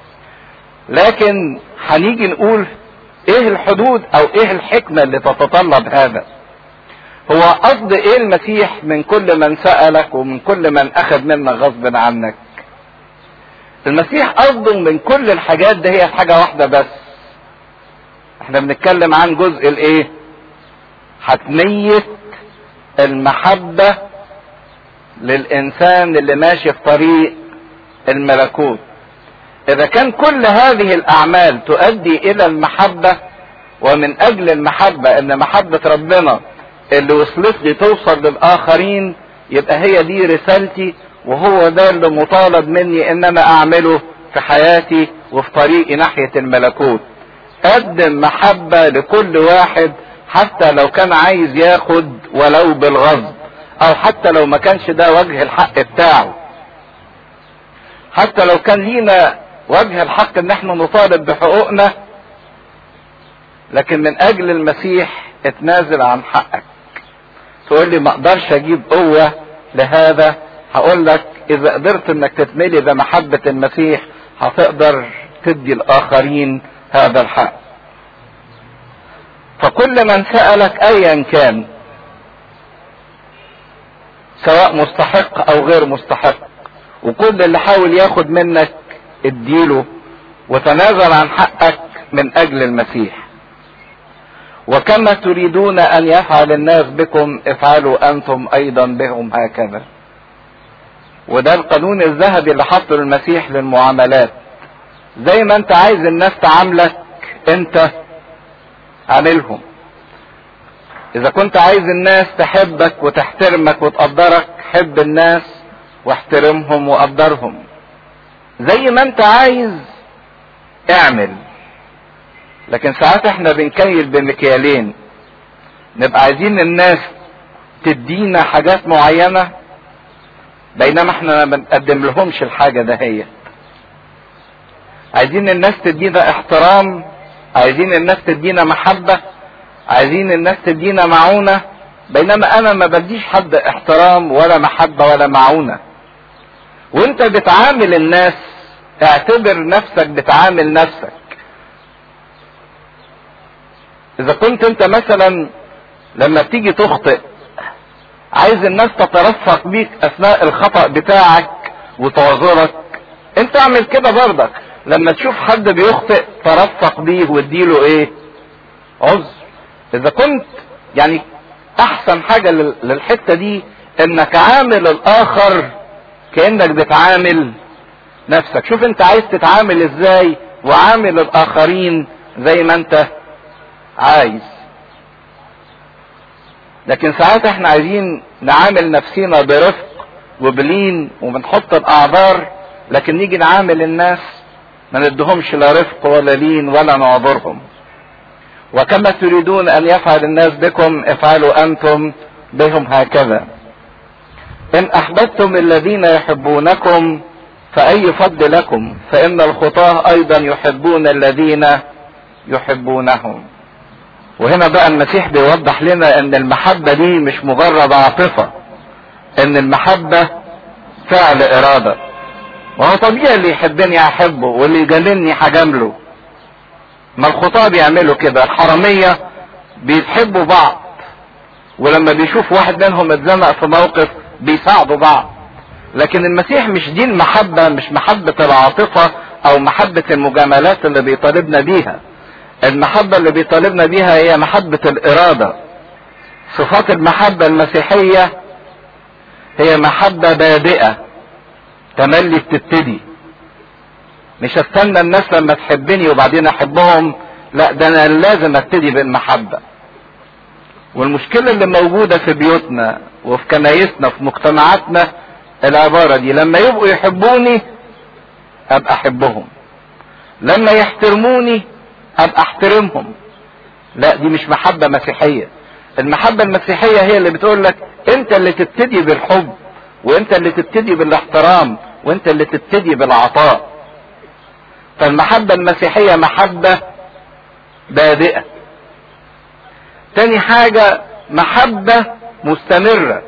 لكن هنيجي نقول ايه الحدود او ايه الحكمة اللي تتطلب هذا هو قصد ايه المسيح من كل من سألك ومن كل من اخذ منك غصب عنك المسيح قصده من كل الحاجات ده هي حاجة واحدة بس احنا بنتكلم عن جزء الايه حتمية المحبة للانسان اللي ماشي في طريق الملكوت اذا كان كل هذه الاعمال تؤدي الى المحبة ومن اجل المحبة ان محبة ربنا اللي وصلت لي توصل للاخرين يبقى هي دي رسالتي وهو ده اللي مطالب مني ان انا اعمله في حياتي وفي طريقي ناحية الملكوت قدم محبة لكل واحد حتى لو كان عايز ياخد ولو بالغصب او حتى لو ما كانش ده وجه الحق بتاعه حتى لو كان لينا وجه الحق ان احنا نطالب بحقوقنا لكن من اجل المسيح اتنازل عن حقك تقول لي ما اقدرش اجيب قوة لهذا هقول لك اذا قدرت انك تتملي بمحبة المسيح هتقدر تدي الاخرين هذا الحق فكل من سألك ايا كان سواء مستحق او غير مستحق وكل اللي حاول ياخد منك اديله وتنازل عن حقك من اجل المسيح وكما تريدون ان يفعل الناس بكم افعلوا انتم ايضا بهم هكذا وده القانون الذهبي اللي حطه المسيح للمعاملات زي ما انت عايز الناس تعاملك انت عاملهم اذا كنت عايز الناس تحبك وتحترمك وتقدرك حب الناس واحترمهم وقدرهم زي ما انت عايز اعمل لكن ساعات احنا بنكيل بمكيالين نبقى عايزين الناس تدينا حاجات معينة بينما احنا ما بنقدم لهمش الحاجة ده هي عايزين الناس تدينا احترام عايزين الناس تدينا محبة عايزين الناس تدينا معونة بينما انا ما بديش حد احترام ولا محبة ولا معونة وانت بتعامل الناس اعتبر نفسك بتعامل نفسك اذا كنت انت مثلا لما بتيجي تخطئ عايز الناس تترفق بيك اثناء الخطأ بتاعك وتعذرك انت اعمل كده برضك لما تشوف حد بيخطئ ترفق بيه واديله ايه عذر اذا كنت يعني احسن حاجة للحتة دي انك عامل الاخر كأنك بتعامل نفسك شوف انت عايز تتعامل ازاي وعامل الاخرين زي ما انت عايز لكن ساعات احنا عايزين نعامل نفسينا برفق وبلين وبنحط الاعذار لكن نيجي نعامل الناس ما ندهمش لا رفق ولا لين ولا نعذرهم وكما تريدون ان يفعل الناس بكم افعلوا انتم بهم هكذا ان احببتم الذين يحبونكم فاي فضل لكم فان الخطاه ايضا يحبون الذين يحبونهم وهنا بقى المسيح بيوضح لنا ان المحبة دي مش مجرد عاطفة ان المحبة فعل ارادة وهو طبيعي اللي يحبني احبه واللي يجاملني هجامله ما الخطاة بيعملوا كده الحرامية بيحبوا بعض ولما بيشوف واحد منهم اتزنق في موقف بيساعدوا بعض لكن المسيح مش دي المحبة مش محبة العاطفة او محبة المجاملات اللي بيطالبنا بيها المحبة اللي بيطالبنا بيها هي محبة الإرادة صفات المحبة المسيحية هي محبة بادئة تملي بتبتدي مش استنى الناس لما تحبني وبعدين احبهم لا ده انا لازم ابتدي بالمحبة والمشكلة اللي موجودة في بيوتنا وفي كنايسنا في مجتمعاتنا العبارة دي لما يبقوا يحبوني ابقى احبهم لما يحترموني ابقى احترمهم لا دي مش محبة مسيحية المحبة المسيحية هي اللي بتقول لك انت اللي تبتدي بالحب وانت اللي تبتدي بالاحترام وانت اللي تبتدي بالعطاء فالمحبة المسيحية محبة بادئة تاني حاجة محبة مستمرة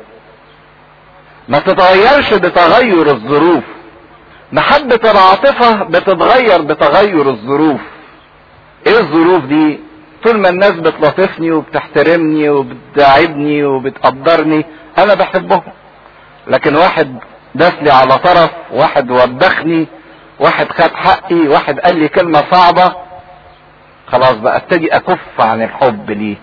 ما تتغيرش بتغير الظروف محبة العاطفة بتتغير بتغير الظروف ايه الظروف دي طول ما الناس بتلطفني وبتحترمني وبتداعبني وبتقدرني انا بحبهم لكن واحد داس لي على طرف واحد وبخني واحد خد حقي واحد قال لي كلمة صعبة خلاص بقى ابتدي اكف عن الحب ليه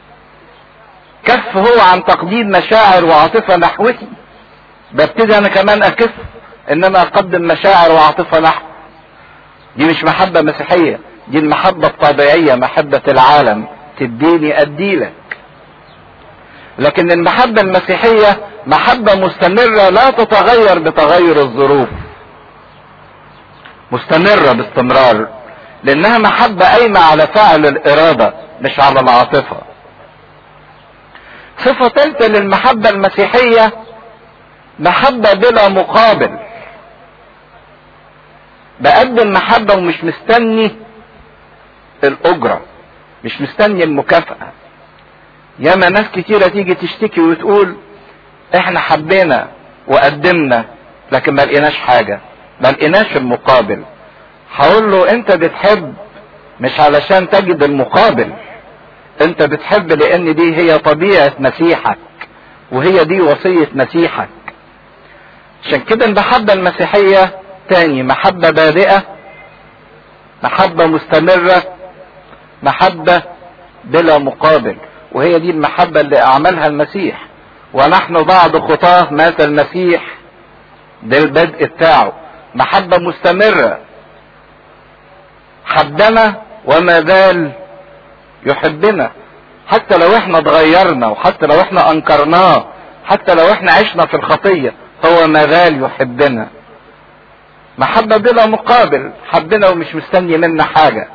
كف هو عن تقديم مشاعر وعاطفة نحوتي ببتدي انا كمان اكف ان انا اقدم مشاعر وعاطفة نحو دي مش محبة مسيحية دي المحبة الطبيعية محبة العالم تديني اديلك لكن المحبة المسيحية محبة مستمرة لا تتغير بتغير الظروف مستمرة باستمرار لانها محبة قايمة على فعل الارادة مش على العاطفة صفة ثالثة للمحبة المسيحية محبة بلا مقابل بقدم محبة ومش مستني الأجرة مش مستني المكافأة ياما ناس كتيرة تيجي تشتكي وتقول احنا حبينا وقدمنا لكن ما لقيناش حاجة ما لقيناش المقابل هقول له انت بتحب مش علشان تجد المقابل انت بتحب لان دي هي طبيعة مسيحك وهي دي وصية مسيحك عشان كده المحبة المسيحية تاني محبة بادئة محبة مستمرة محبة بلا مقابل وهي دي المحبة اللي أعملها المسيح ونحن بعد خطاه مات المسيح ده البدء بتاعه محبة مستمرة حبنا وما زال يحبنا حتى لو احنا اتغيرنا وحتى لو احنا انكرناه حتى لو احنا عشنا في الخطية هو ما زال يحبنا محبة بلا مقابل حبنا ومش مستني منا حاجة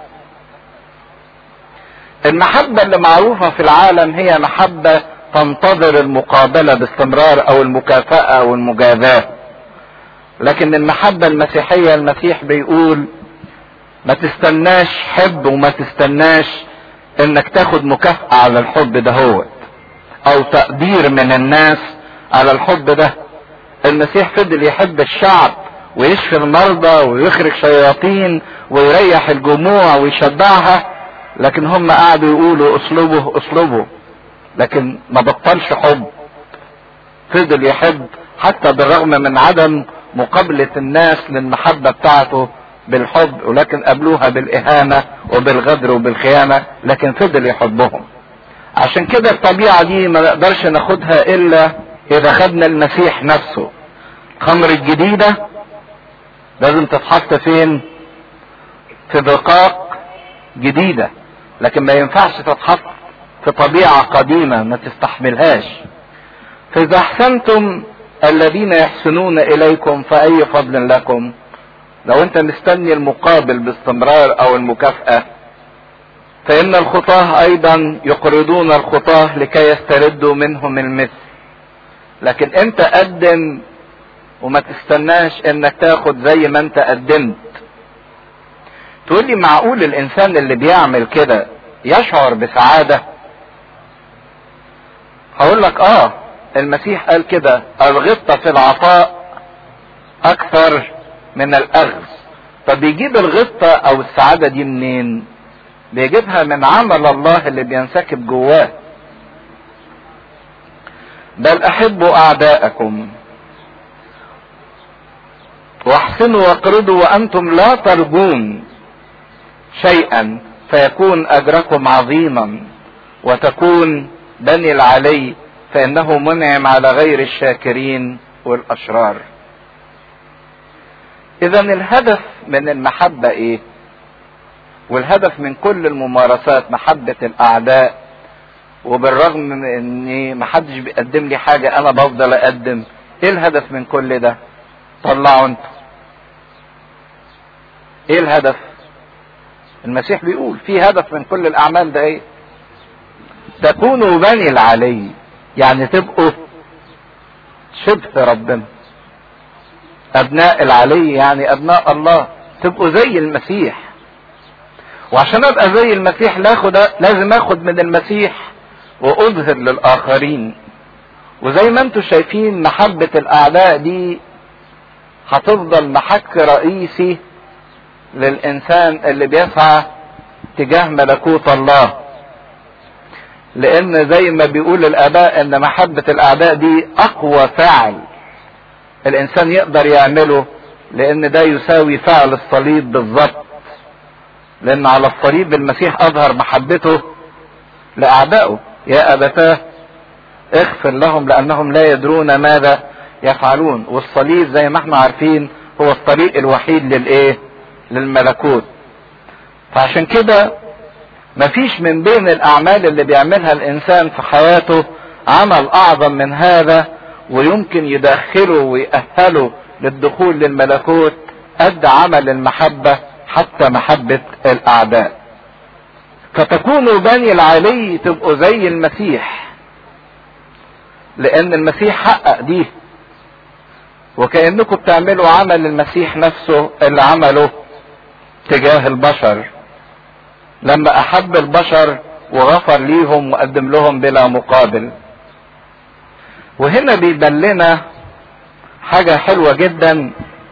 المحبة اللي معروفة في العالم هي محبة تنتظر المقابلة باستمرار او المكافأة او المجازاة لكن المحبة المسيحية المسيح بيقول ما تستناش حب وما تستناش انك تاخد مكافأة على الحب ده هو او تقدير من الناس على الحب ده المسيح فضل يحب الشعب ويشفي المرضى ويخرج شياطين ويريح الجموع ويشبعها لكن هم قعدوا يقولوا اصلبه اصلبه لكن ما بطلش حب فضل يحب حتى بالرغم من عدم مقابلة الناس للمحبة بتاعته بالحب ولكن قابلوها بالإهانة وبالغدر وبالخيانة لكن فضل يحبهم عشان كده الطبيعة دي ما نقدرش ناخدها إلا إذا خدنا المسيح نفسه الخمر الجديدة لازم تتحط فين في دقاق جديدة لكن ما ينفعش تتحط في طبيعة قديمة ما تستحملهاش فإذا أحسنتم الذين يحسنون إليكم فأي فضل لكم لو أنت مستني المقابل باستمرار أو المكافأة فإن الخطاة أيضا يقرضون الخطاة لكي يستردوا منهم المثل لكن أنت قدم وما تستناش انك تاخد زي ما انت قدمت تقول لي معقول الانسان اللي بيعمل كده يشعر بسعادة هقول لك اه المسيح قال كده الغبطة في العطاء اكثر من الاخذ طب بيجيب الغبطة او السعادة دي منين بيجيبها من عمل الله اللي بينسكب جواه بل احبوا اعداءكم واحسنوا واقرضوا وانتم لا ترجون شيئا فيكون اجركم عظيما وتكون بني العلي فانه منعم على غير الشاكرين والاشرار اذا الهدف من المحبة ايه والهدف من كل الممارسات محبة الاعداء وبالرغم من ان محدش بيقدم لي حاجة انا بفضل اقدم ايه الهدف من كل ده طلعوا انت ايه الهدف المسيح بيقول في هدف من كل الاعمال ده ايه تكونوا بني العلي يعني تبقوا شبه ربنا ابناء العلي يعني ابناء الله تبقوا زي المسيح وعشان ابقى زي المسيح لازم اخد من المسيح واظهر للاخرين وزي ما انتم شايفين محبة الاعداء دي هتفضل محك رئيسي للانسان اللي بيسعى تجاه ملكوت الله لان زي ما بيقول الاباء ان محبة الاعداء دي اقوى فعل الانسان يقدر يعمله لان ده يساوي فعل الصليب بالظبط لان على الصليب المسيح اظهر محبته لاعدائه يا ابتاه اغفر لهم لانهم لا يدرون ماذا يفعلون والصليب زي ما احنا عارفين هو الطريق الوحيد للايه للملكوت فعشان كده مفيش من بين الاعمال اللي بيعملها الانسان في حياته عمل اعظم من هذا ويمكن يدخله ويأهله للدخول للملكوت قد عمل المحبة حتى محبة الأعداء فتكونوا بني العلي تبقوا زي المسيح لأن المسيح حقق دي وكأنكم بتعملوا عمل المسيح نفسه اللي عمله تجاه البشر لما أحب البشر وغفر ليهم وقدم لهم بلا مقابل وهنا بيبان لنا حاجة حلوة جدا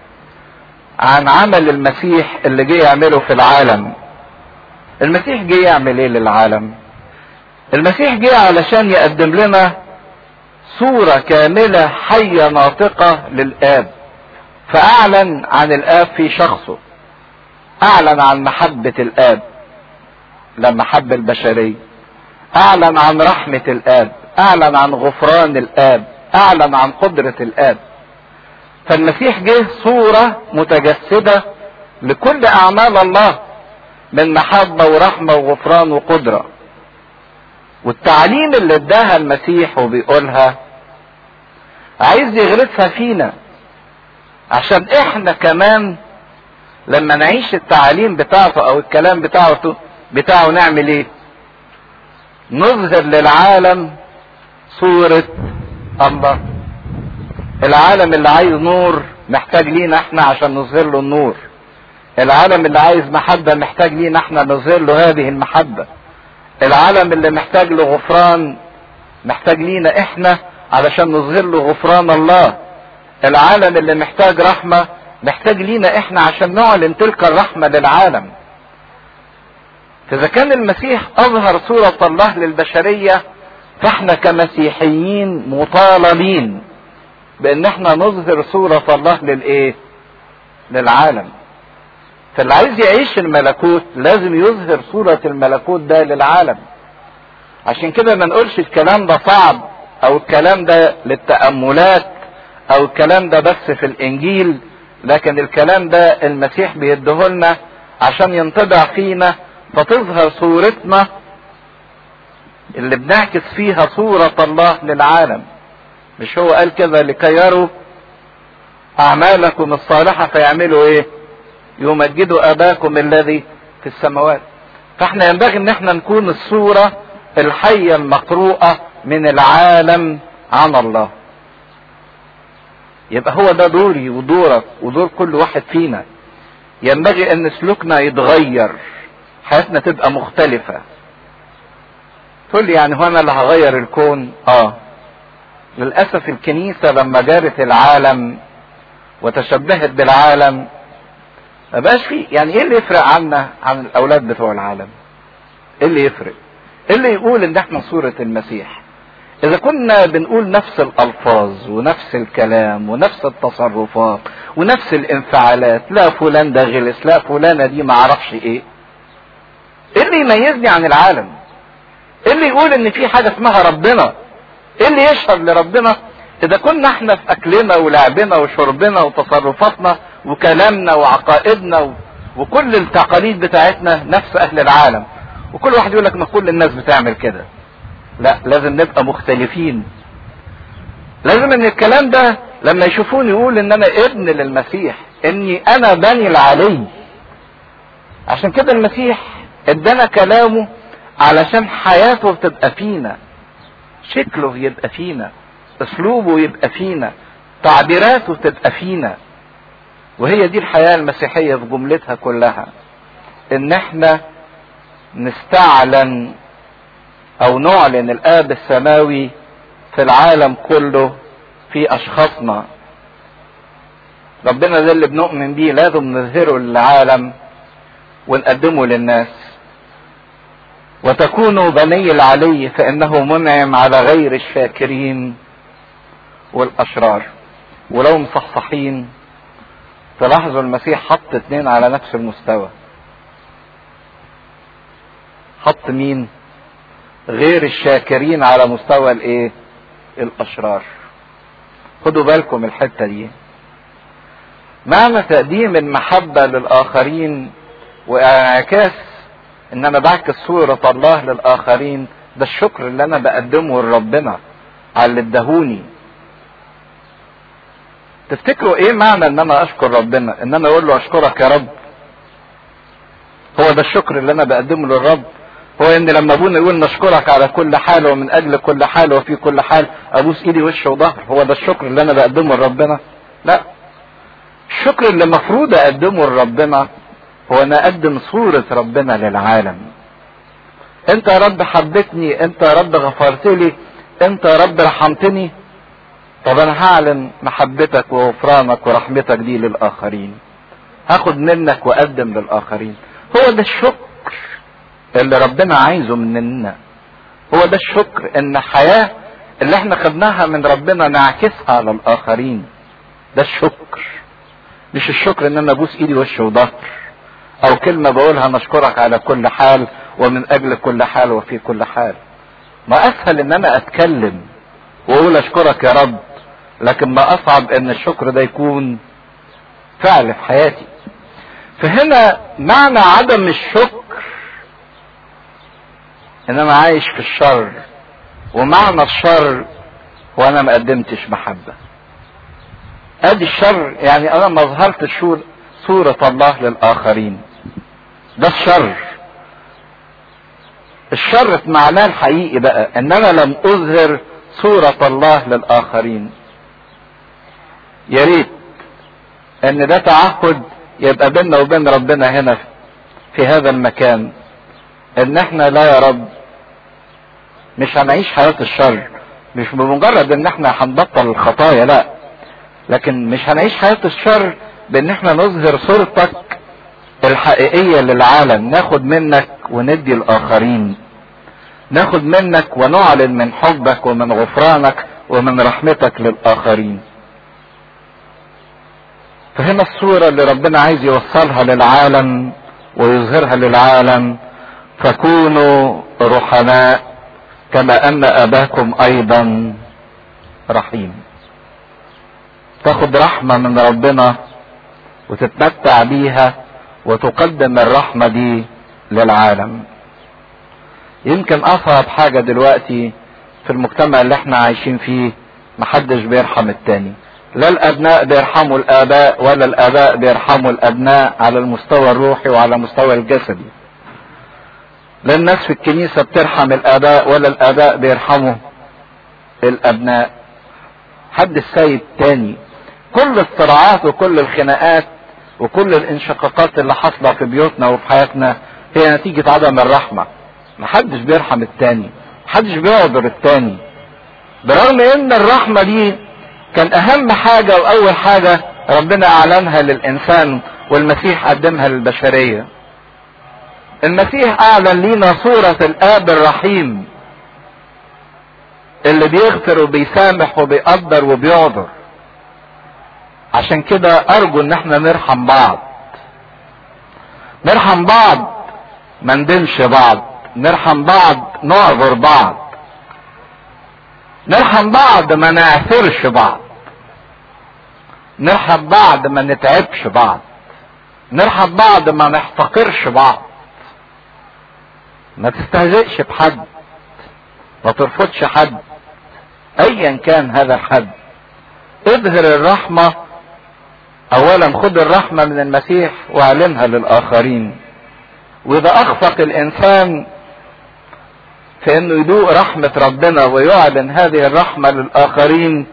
عن عمل المسيح اللي جه يعمله في العالم المسيح جه يعمل ايه للعالم المسيح جه علشان يقدم لنا صورة كاملة حية ناطقة للآب فأعلن عن الآب في شخصه أعلن عن محبة الآب لما حب البشرية أعلن عن رحمة الآب أعلن عن غفران الآب أعلن عن قدرة الآب فالمسيح جه صورة متجسدة لكل أعمال الله من محبة ورحمة وغفران وقدرة والتعليم اللي اداها المسيح وبيقولها عايز يغرسها فينا عشان احنا كمان لما نعيش التعليم بتاعته او الكلام بتاعته بتاعه نعمل ايه نظهر للعالم صورة الله العالم اللي عايز نور محتاج لينا احنا عشان نظهر له النور العالم اللي عايز محبة محتاج لينا احنا نظهر له هذه المحبة العالم اللي محتاج له غفران محتاج لينا احنا علشان نظهر له غفران الله العالم اللي محتاج رحمة محتاج لينا احنا عشان نعلن تلك الرحمة للعالم فاذا كان المسيح اظهر صورة الله للبشرية فاحنا كمسيحيين مطالبين بان احنا نظهر صورة الله للايه للعالم فاللي عايز يعيش الملكوت لازم يظهر صورة الملكوت ده للعالم عشان كده ما نقولش الكلام ده صعب او الكلام ده للتأملات او الكلام ده بس في الانجيل لكن الكلام ده المسيح بيديهولنا عشان ينطبع فينا فتظهر صورتنا اللي بنعكس فيها صورة الله للعالم مش هو قال كده لكي يروا اعمالكم الصالحة فيعملوا ايه يمجدوا اباكم الذي في السماوات فاحنا ينبغي ان احنا نكون الصورة الحية المقروءة من العالم عن الله يبقى هو ده دوري ودورك ودور كل واحد فينا ينبغي ان سلوكنا يتغير حياتنا تبقى مختلفة تقول لي يعني هو انا اللي هغير الكون اه للأسف الكنيسة لما جارت العالم وتشبهت بالعالم ما بقاش في يعني ايه اللي يفرق عنا عن الاولاد بتوع العالم ايه اللي يفرق ايه اللي يقول ان احنا صورة المسيح اذا كنا بنقول نفس الالفاظ ونفس الكلام ونفس التصرفات ونفس الانفعالات لا فلان ده غلس لا فلانة دي ما اعرفش ايه ايه اللي يميزني عن العالم ايه اللي يقول ان في حاجة اسمها ربنا ايه اللي يشهد لربنا اذا كنا احنا في اكلنا ولعبنا وشربنا وتصرفاتنا وكلامنا وعقائدنا و... وكل التقاليد بتاعتنا نفس اهل العالم وكل واحد يقول لك ما كل الناس بتعمل كده لا لازم نبقى مختلفين لازم ان الكلام ده لما يشوفوني يقول ان انا ابن للمسيح اني انا بني العلي عشان كده المسيح ادانا كلامه علشان حياته تبقى فينا شكله يبقى فينا اسلوبه يبقى فينا تعبيراته تبقى فينا وهي دي الحياة المسيحية في جملتها كلها ان احنا نستعلن او نعلن الاب السماوي في العالم كله في اشخاصنا ربنا ده اللي بنؤمن بيه لازم نظهره للعالم ونقدمه للناس وتكونوا بني العلي فانه منعم على غير الشاكرين والاشرار ولو مصحصحين تلاحظوا المسيح حط اتنين على نفس المستوى حط مين غير الشاكرين على مستوى الايه الاشرار خدوا بالكم الحته دي معنى تقديم المحبه للاخرين وانعكاس ان انا بعكس صوره الله للاخرين ده الشكر اللي انا بقدمه لربنا على اللي ادهوني تفتكروا ايه معنى ان انا اشكر ربنا ان انا اقول له اشكرك يا رب هو ده الشكر اللي انا بقدمه للرب هو ان لما ابونا يقول نشكرك على كل حال ومن اجل كل حال وفي كل حال ابوس ايدي وش وظهر هو ده الشكر اللي انا بقدمه لربنا لا الشكر اللي المفروض اقدمه لربنا هو ان اقدم صورة ربنا للعالم انت يا رب حبتني انت يا رب غفرت لي انت يا رب رحمتني طب انا هعلن محبتك وغفرانك ورحمتك دي للاخرين هاخد منك واقدم للاخرين هو ده الشكر اللي ربنا عايزه مننا هو ده الشكر ان الحياة اللي احنا خدناها من ربنا نعكسها على الاخرين ده الشكر مش الشكر ان انا ابوس ايدي وش وظهر او كلمة بقولها نشكرك على كل حال ومن اجل كل حال وفي كل حال ما اسهل ان انا اتكلم واقول اشكرك يا رب لكن ما اصعب ان الشكر ده يكون فعل في حياتي فهنا معنى عدم الشكر ان انا عايش في الشر ومعنى الشر هو انا ما قدمتش محبه ادي الشر يعني انا ما ظهرتش صورة الله للاخرين ده الشر الشر في معناه الحقيقي بقى ان انا لم اظهر صورة الله للاخرين يا ريت ان ده تعهد يبقى بيننا وبين ربنا هنا في هذا المكان ان احنا لا يا رب مش هنعيش حياة الشر مش بمجرد ان احنا هنبطل الخطايا لا لكن مش هنعيش حياة الشر بان احنا نظهر صورتك الحقيقية للعالم ناخد منك وندي الاخرين ناخد منك ونعلن من حبك ومن غفرانك ومن رحمتك للاخرين فهنا الصورة اللي ربنا عايز يوصلها للعالم ويظهرها للعالم فكونوا رحماء كما ان اباكم ايضا رحيم تاخد رحمة من ربنا وتتمتع بيها وتقدم الرحمة دي للعالم يمكن اصعب حاجة دلوقتي في المجتمع اللي احنا عايشين فيه محدش بيرحم التاني لا الابناء بيرحموا الاباء ولا الاباء بيرحموا الابناء على المستوى الروحي وعلى المستوى الجسدي لا الناس في الكنيسة بترحم الاباء ولا الاباء بيرحموا الابناء حد السيد تاني كل الصراعات وكل الخناقات وكل الانشقاقات اللي حاصلة في بيوتنا وفي حياتنا هي نتيجة عدم الرحمة محدش بيرحم التاني محدش بيعذر التاني برغم ان الرحمة دي كان اهم حاجة واول حاجة ربنا اعلنها للانسان والمسيح قدمها للبشرية المسيح اعلن لينا صورة الاب الرحيم اللي بيغفر وبيسامح وبيقدر وبيعذر عشان كده ارجو ان احنا نرحم بعض نرحم بعض ما ندمش بعض نرحم بعض نعذر بعض نرحم بعض ما نعثرش بعض نرحم بعض ما نتعبش بعض نرحم بعض ما نحتقرش بعض ما تستهزئش بحد ما ترفضش حد ايا كان هذا الحد اظهر الرحمة اولا خد الرحمة من المسيح واعلنها للاخرين واذا اخفق الانسان في انه يدوق رحمة ربنا ويعلن هذه الرحمة للاخرين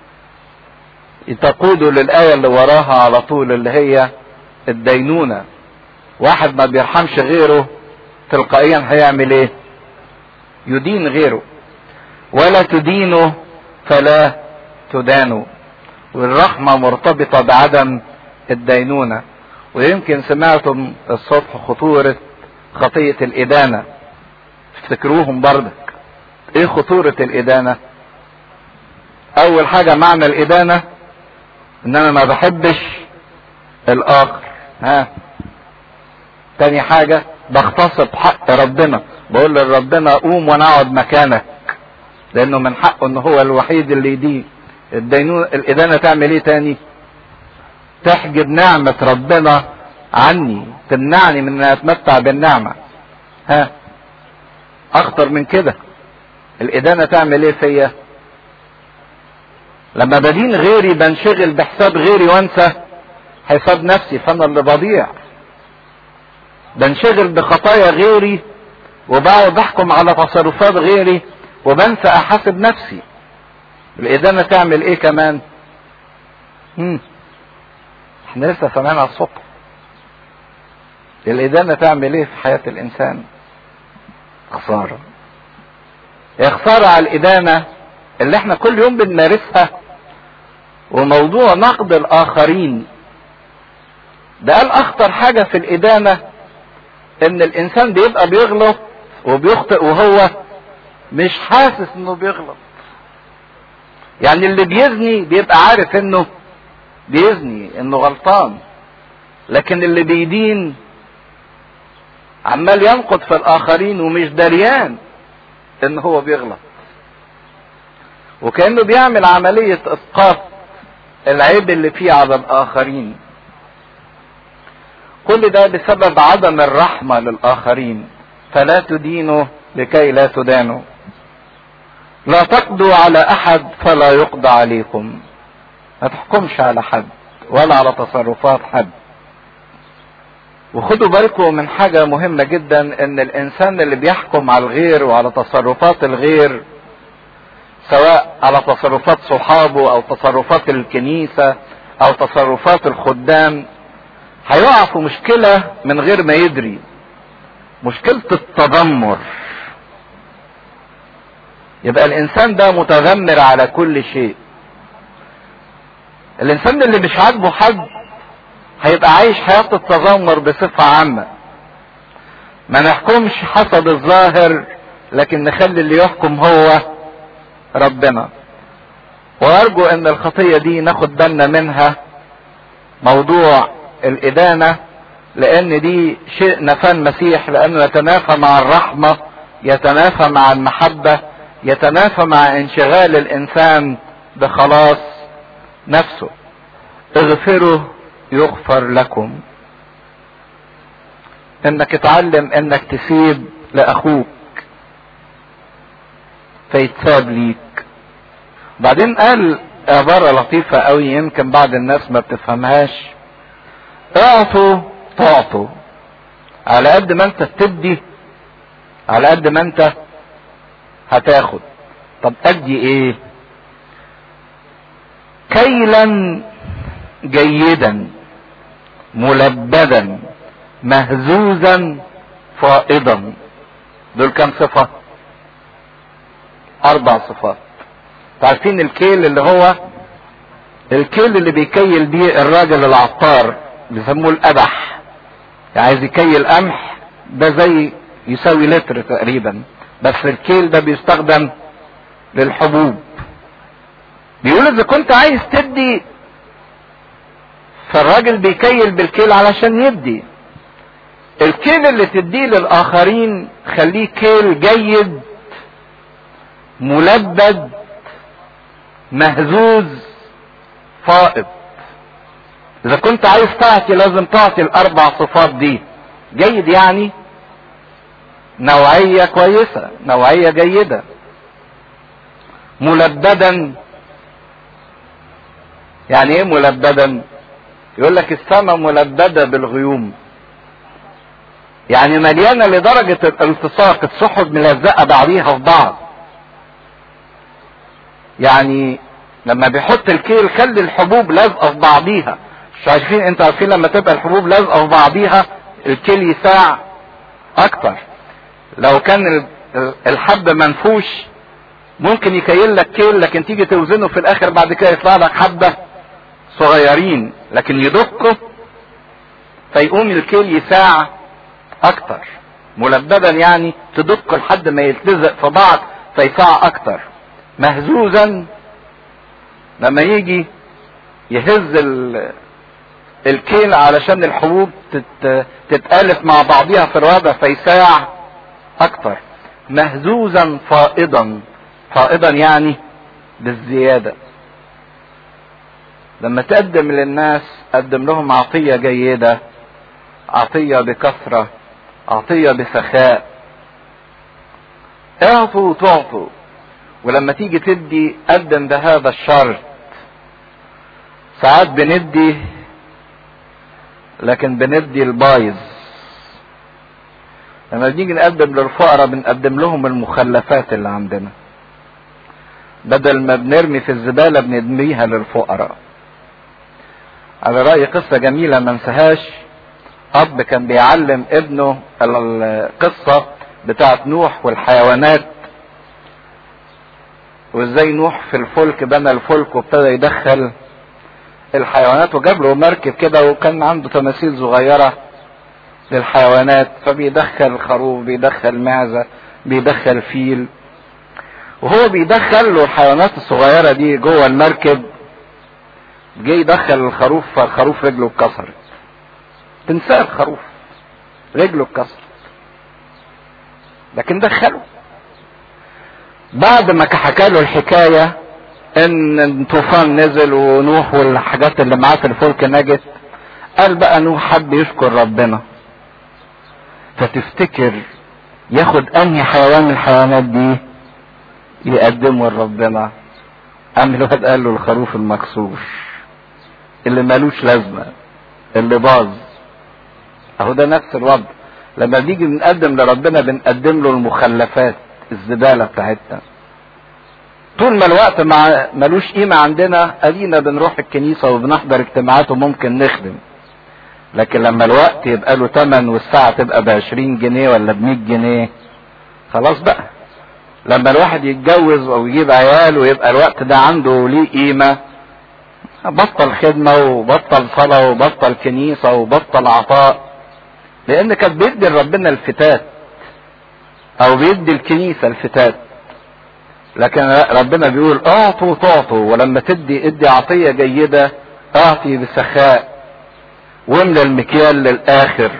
تقوده للآية اللي وراها على طول اللي هي الدينونة واحد ما بيرحمش غيره تلقائيا هيعمل ايه يدين غيره ولا تدينه فلا تدانوا والرحمة مرتبطة بعدم الدينونة ويمكن سمعتم الصبح خطورة خطية الإدانة تفتكروهم بردك ايه خطورة الإدانة أول حاجة معنى الإدانة إن أنا ما بحبش الآخر ها تاني حاجة بغتصب حق ربنا بقول لربنا قوم وانا اقعد مكانك لانه من حقه ان هو الوحيد اللي يدين الدينون الادانه تعمل ايه تاني تحجب نعمه ربنا عني تمنعني من ان اتمتع بالنعمه ها اخطر من كده الادانه تعمل ايه فيا لما بدين غيري بنشغل بحساب غيري وانسى حساب نفسي فانا اللي بضيع بنشغل بخطايا غيري وبقعد احكم على تصرفات غيري وبنسى احاسب نفسي الادانة تعمل ايه كمان مم. احنا لسه سامعين على الصبح الادانة تعمل ايه في حياة الانسان خسارة يا خسارة على الادانة اللي احنا كل يوم بنمارسها وموضوع نقد الاخرين ده قال اخطر حاجة في الادانة ان الانسان بيبقى بيغلط وبيخطئ وهو مش حاسس انه بيغلط يعني اللي بيزني بيبقى عارف انه بيزني انه غلطان لكن اللي بيدين عمال ينقد في الاخرين ومش دريان ان هو بيغلط وكانه بيعمل عمليه اسقاط العيب اللي فيه على الاخرين كل ده بسبب عدم الرحمه للاخرين فلا تدينوا لكي لا تدانوا لا تقضوا على احد فلا يقضى عليكم ما تحكمش على حد ولا على تصرفات حد وخدوا بالكم من حاجة مهمة جدا ان الانسان اللي بيحكم على الغير وعلى تصرفات الغير سواء على تصرفات صحابه او تصرفات الكنيسة او تصرفات الخدام هيقع في مشكلة من غير ما يدري مشكلة التذمر يبقى الانسان ده متذمر على كل شيء الانسان اللي مش عاجبه حد هيبقى عايش حياة التذمر بصفة عامة ما نحكمش حسب الظاهر لكن نخلي اللي يحكم هو ربنا وارجو ان الخطية دي ناخد بالنا منها موضوع الادانة لان دي شيء نفى المسيح لانه يتنافى مع الرحمة يتنافى مع المحبة يتنافى مع انشغال الانسان بخلاص نفسه اغفروا يغفر لكم انك اتعلم انك تسيب لاخوك فيتساب ليك بعدين قال عبارة لطيفة قوي يمكن بعض الناس ما بتفهمهاش اعطوا تعطوا على قد ما انت بتدي على قد ما انت هتاخد طب ادي ايه كيلا جيدا ملبدا مهزوزا فائضا دول كام صفة اربع صفات عارفين الكيل اللي هو الكيل اللي بيكيل بيه الراجل العطار بيسموه القدح يعني عايز يكيل قمح ده زي يساوي لتر تقريبا بس الكيل ده بيستخدم للحبوب بيقول اذا كنت عايز تدي فالراجل بيكيل بالكيل علشان يدي الكيل اللي تديه للاخرين خليه كيل جيد ملبد مهزوز فائض اذا كنت عايز تعطي لازم تعطي الاربع صفات دي جيد يعني نوعية كويسة نوعية جيدة ملبدا يعني ايه ملبدا يقول لك السماء ملبدة بالغيوم يعني مليانة لدرجة الالتصاق السحب ملزقة بعضيها في بعض يعني لما بيحط الكيل خلي الحبوب لازقة في بعضيها مش عارفين انتوا عارفين لما تبقى الحبوب لازقة في بعضيها الكيل يساع اكتر لو كان الحب منفوش ممكن يكيل لك كيل لكن تيجي توزنه في الاخر بعد كده يطلع لك حبة صغيرين لكن يدقه فيقوم الكيل يساع اكتر ملبدا يعني تدق لحد ما يتلزق في بعض فيساع اكتر مهزوزا لما يجي يهز الكيل علشان الحبوب تت تتالف مع بعضها في الوضع فيساع اكتر مهزوزا فائضا فائضا يعني بالزيادة لما تقدم للناس قدم لهم عطية جيدة عطية بكثرة عطية بسخاء اعطوا تعطوا ولما تيجي تدي قدم بهذا الشر ساعات بندي لكن بندي البايظ لما بنيجي نقدم للفقراء بنقدم لهم المخلفات اللي عندنا بدل ما بنرمي في الزبالة بندميها للفقراء على رأي قصة جميلة ما انساهاش أب كان بيعلم ابنه القصة بتاعت نوح والحيوانات وازاي نوح في الفلك بنى الفلك وابتدى يدخل الحيوانات وجاب له مركب كده وكان عنده تماثيل صغيرة للحيوانات فبيدخل خروف بيدخل معزة بيدخل فيل وهو بيدخل له الحيوانات الصغيرة دي جوه المركب جه يدخل الخروف فالخروف رجله اتكسرت تنساه الخروف رجله اتكسرت لكن دخله بعد ما حكى له الحكاية ان الطوفان نزل ونوح والحاجات اللي معاه في الفلك نجت قال بقى نوح حب يشكر ربنا فتفتكر ياخد انهي حيوان من الحيوانات دي يقدمه لربنا قام الواد قال له الخروف المكسور اللي مالوش لازمه اللي باظ اهو ده نفس الوضع لما بنيجي بنقدم لربنا بنقدم له المخلفات الزباله بتاعتنا طول ما الوقت مع ملوش قيمه عندنا ادينا بنروح الكنيسه وبنحضر اجتماعات وممكن نخدم لكن لما الوقت يبقى له تمن والساعه تبقى ب 20 جنيه ولا ب 100 جنيه خلاص بقى لما الواحد يتجوز او يجيب عيال ويبقى الوقت ده عنده ليه قيمه بطل خدمه وبطل صلاه وبطل كنيسه وبطل عطاء لان كان بيدي لربنا الفتات او بيدي الكنيسه الفتات لكن ربنا بيقول اعطوا تعطوا ولما تدي ادي عطيه جيده اعطي بسخاء واملى المكيال للاخر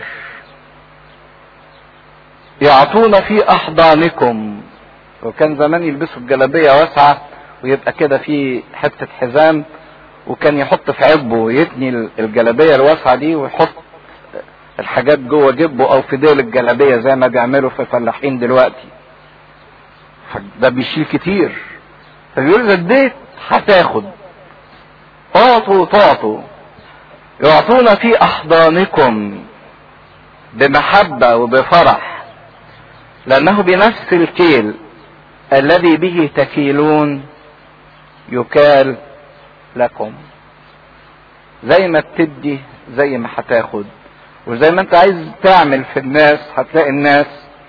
يعطون في احضانكم وكان زمان يلبسوا الجلابيه واسعه ويبقى كده في حته حزام وكان يحط في عبه يتني الجلابيه الواسعه دي ويحط الحاجات جوه جبه او في ديل الجلابيه زي ما بيعملوا في الفلاحين دلوقتي ده بيشيل كتير فبيقول اذا اديت هتاخد اعطوا تعطوا يعطون في احضانكم بمحبه وبفرح لانه بنفس الكيل الذي به تكيلون يكال لكم زي ما بتدي زي ما هتاخد وزي ما انت عايز تعمل في الناس هتلاقي الناس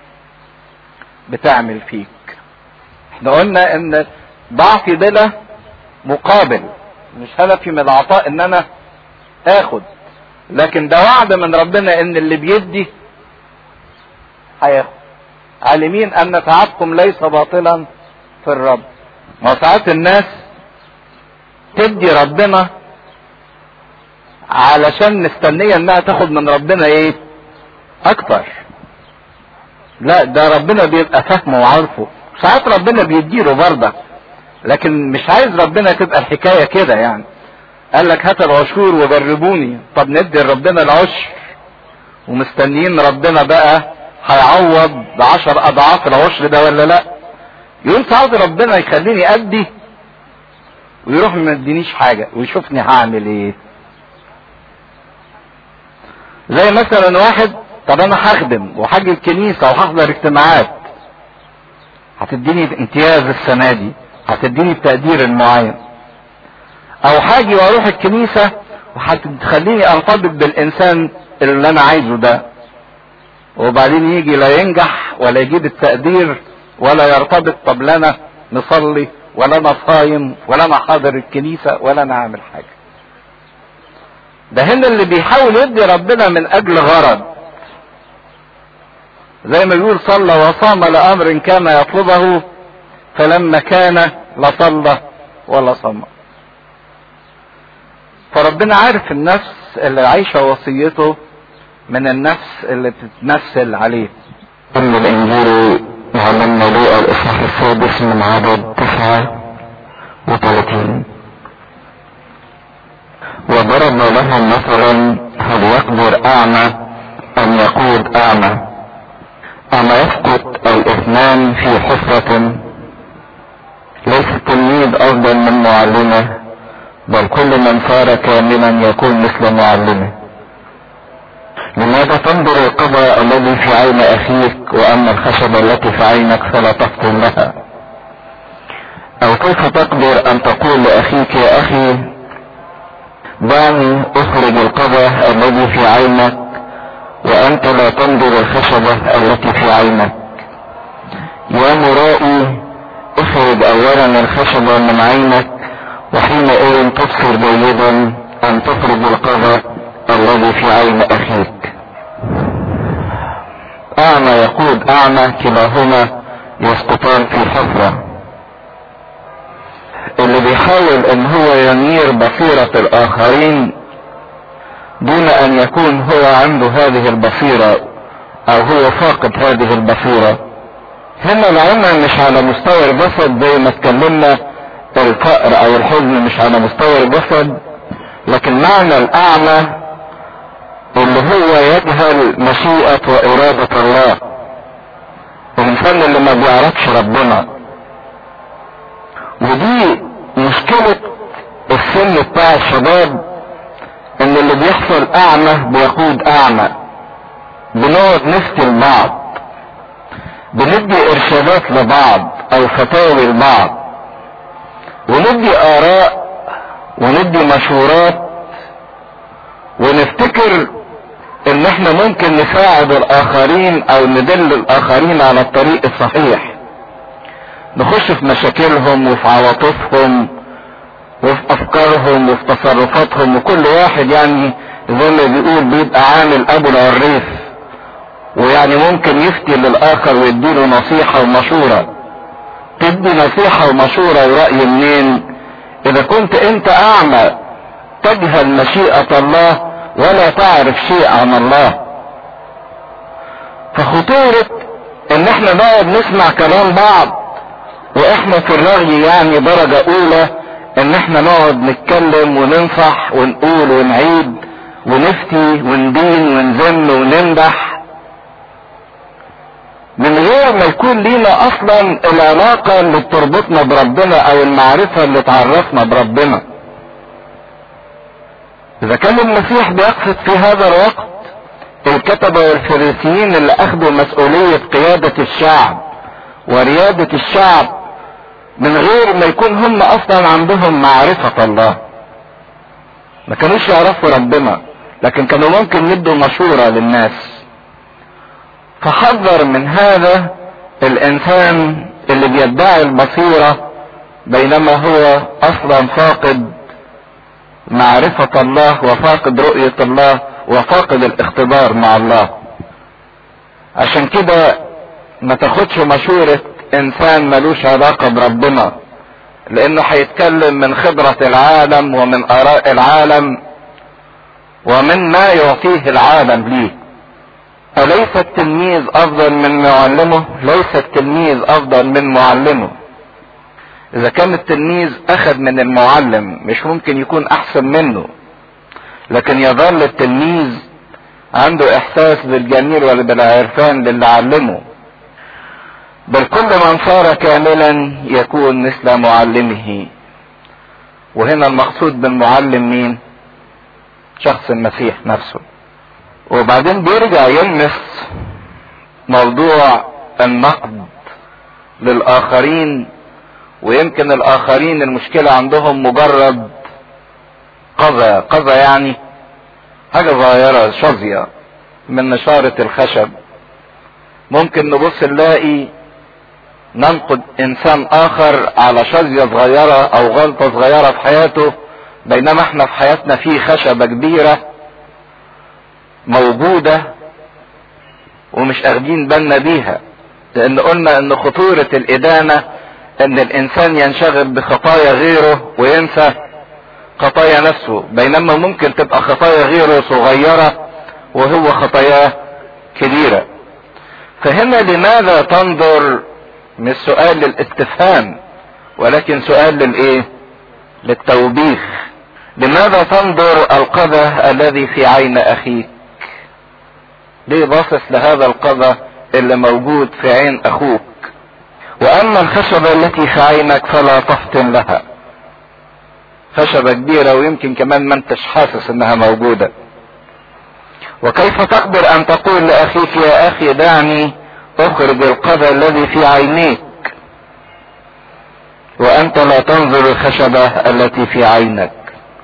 بتعمل فيك احنا قلنا ان ضعفي بلا مقابل مش هدفي من العطاء ان انا اخد لكن ده وعد من ربنا ان اللي بيدي هياخد عالمين ان تعبكم ليس باطلا في الرب ما ساعات الناس تدي ربنا علشان مستنيه انها تاخد من ربنا ايه اكتر لا ده ربنا بيبقى فاهمه وعارفه ساعات ربنا بيديله برضه لكن مش عايز ربنا تبقى الحكايه كده يعني قال لك هات العشور وجربوني طب ندي لربنا العشر ومستنيين ربنا بقى هيعوض بعشر اضعاف العشر ده ولا لا يقول ساعات ربنا يخليني ادي ويروح ما يدينيش حاجه ويشوفني هعمل ايه زي مثلا واحد طب انا هخدم وهاجي الكنيسه وهحضر اجتماعات هتديني امتياز السنه دي هتديني بتقدير معين او هاجي واروح الكنيسه وهتخليني ارتبط بالانسان اللي انا عايزه ده وبعدين يجي لا ينجح ولا يجيب التقدير ولا يرتبط طب لا انا نصلي ولا انا صايم ولا انا حاضر الكنيسه ولا انا عامل حاجه ده هنا اللي بيحاول يدي ربنا من اجل غرض زي ما بيقول صلى وصام لامر كان يطلبه فلما كان لا صلى ولا صام فربنا عارف النفس اللي عايشه وصيته من النفس اللي بتتمثل عليه ثم الانجيل يعلمنا لوقا الاصحاح السادس من عدد تسعة وثلاثين وضربنا لهم مثلا هل يقدر اعمى ان يقود اعمى اما يسقط الاثنان في حفرة ليس التلميذ افضل من معلمه بل كل من صار كاملا يكون مثل معلمه لماذا تنظر القضاء الذي في عين اخيك واما الخشبة التي في عينك فلا تفطن لها او كيف تقدر ان تقول لاخيك يا اخي دعني اخرج القضاء الذي في عينك وانت لا تنظر الخشبة التي في عينك يا مرائي اخرج اولا الخشبة من عينك وحينئذ تبصر جيدا ان تخرج القضاء الذي في عين اخيك اعمى يقود اعمى كلاهما يسقطان في حفرة اللي بيحاول ان هو ينير بصيرة الاخرين دون ان يكون هو عنده هذه البصيرة او هو فاقد هذه البصيرة هنا العمى مش على مستوى الجسد زي ما اتكلمنا الفقر او الحزن مش على مستوى الجسد لكن معنى الاعمى اللي هو يجهل مشيئة وارادة الله الانسان اللي ما بيعرفش ربنا ودي مشكلة السن بتاع الشباب ان اللي بيحصل اعمى بيقود اعمى بنقعد نفتي لبعض بندي ارشادات لبعض او فتاوي لبعض وندي اراء وندي مشورات ونفتكر ان احنا ممكن نساعد الاخرين او ندل الاخرين على الطريق الصحيح نخش في مشاكلهم وفي عواطفهم وفي افكارهم وفي تصرفاتهم وكل واحد يعني زي ما بيقول بيبقى عامل ابو العريف ويعني ممكن يفتي للاخر ويديله نصيحة ومشورة تدي نصيحة ومشورة ورأي منين اذا كنت انت اعمى تجهل مشيئة الله ولا تعرف شيء عن الله فخطورة ان احنا نقعد نسمع كلام بعض واحنا في الرغي يعني درجة اولى ان احنا نقعد نتكلم وننصح ونقول ونعيد ونفتي وندين ونذم ونمدح من غير ما يكون لينا اصلا العلاقة اللي بتربطنا بربنا او المعرفة اللي تعرفنا بربنا اذا كان المسيح بيقصد في هذا الوقت الكتبة والفريسيين اللي اخذوا مسؤولية قيادة الشعب وريادة الشعب من غير ما يكون هم اصلا عندهم معرفة الله ما كانوش يعرفوا ربنا لكن كانوا ممكن يدوا مشورة للناس فحذر من هذا الانسان اللي بيدعي البصيرة بينما هو اصلا فاقد معرفة الله وفاقد رؤية الله وفاقد الاختبار مع الله عشان كده ما تاخدش مشورة انسان ملوش علاقة بربنا لانه هيتكلم من خبرة العالم ومن اراء العالم ومن ما يعطيه العالم ليه أليس التلميذ أفضل من معلمه؟ ليس التلميذ أفضل من معلمه. إذا كان التلميذ أخذ من المعلم مش ممكن يكون أحسن منه. لكن يظل التلميذ عنده إحساس بالجميل وبالعرفان للي علمه. بل كل من صار كاملا يكون مثل معلمه. وهنا المقصود بالمعلم مين؟ شخص المسيح نفسه. وبعدين بيرجع يلمس موضوع النقد للاخرين ويمكن الاخرين المشكلة عندهم مجرد قذى قذى يعني حاجة صغيرة شظية من نشارة الخشب ممكن نبص نلاقي ننقد انسان اخر على شظية صغيرة او غلطة صغيرة في حياته بينما احنا في حياتنا في خشبة كبيرة موجودة ومش اخدين بالنا بيها لان قلنا ان خطورة الادانة ان الانسان ينشغل بخطايا غيره وينسى خطايا نفسه بينما ممكن تبقى خطايا غيره صغيرة وهو خطاياه كبيرة فهنا لماذا تنظر مش سؤال للاستفهام ولكن سؤال للايه للتوبيخ لماذا تنظر القذى الذي في عين اخيك ليه باصص لهذا القذى اللي موجود في عين اخوك واما الخشبة التي في عينك فلا تفطن لها خشبة كبيرة ويمكن كمان ما انتش حاسس انها موجودة وكيف تقدر ان تقول لاخيك يا اخي دعني اخرج القذى الذي في عينيك وانت لا تنظر الخشبة التي في عينك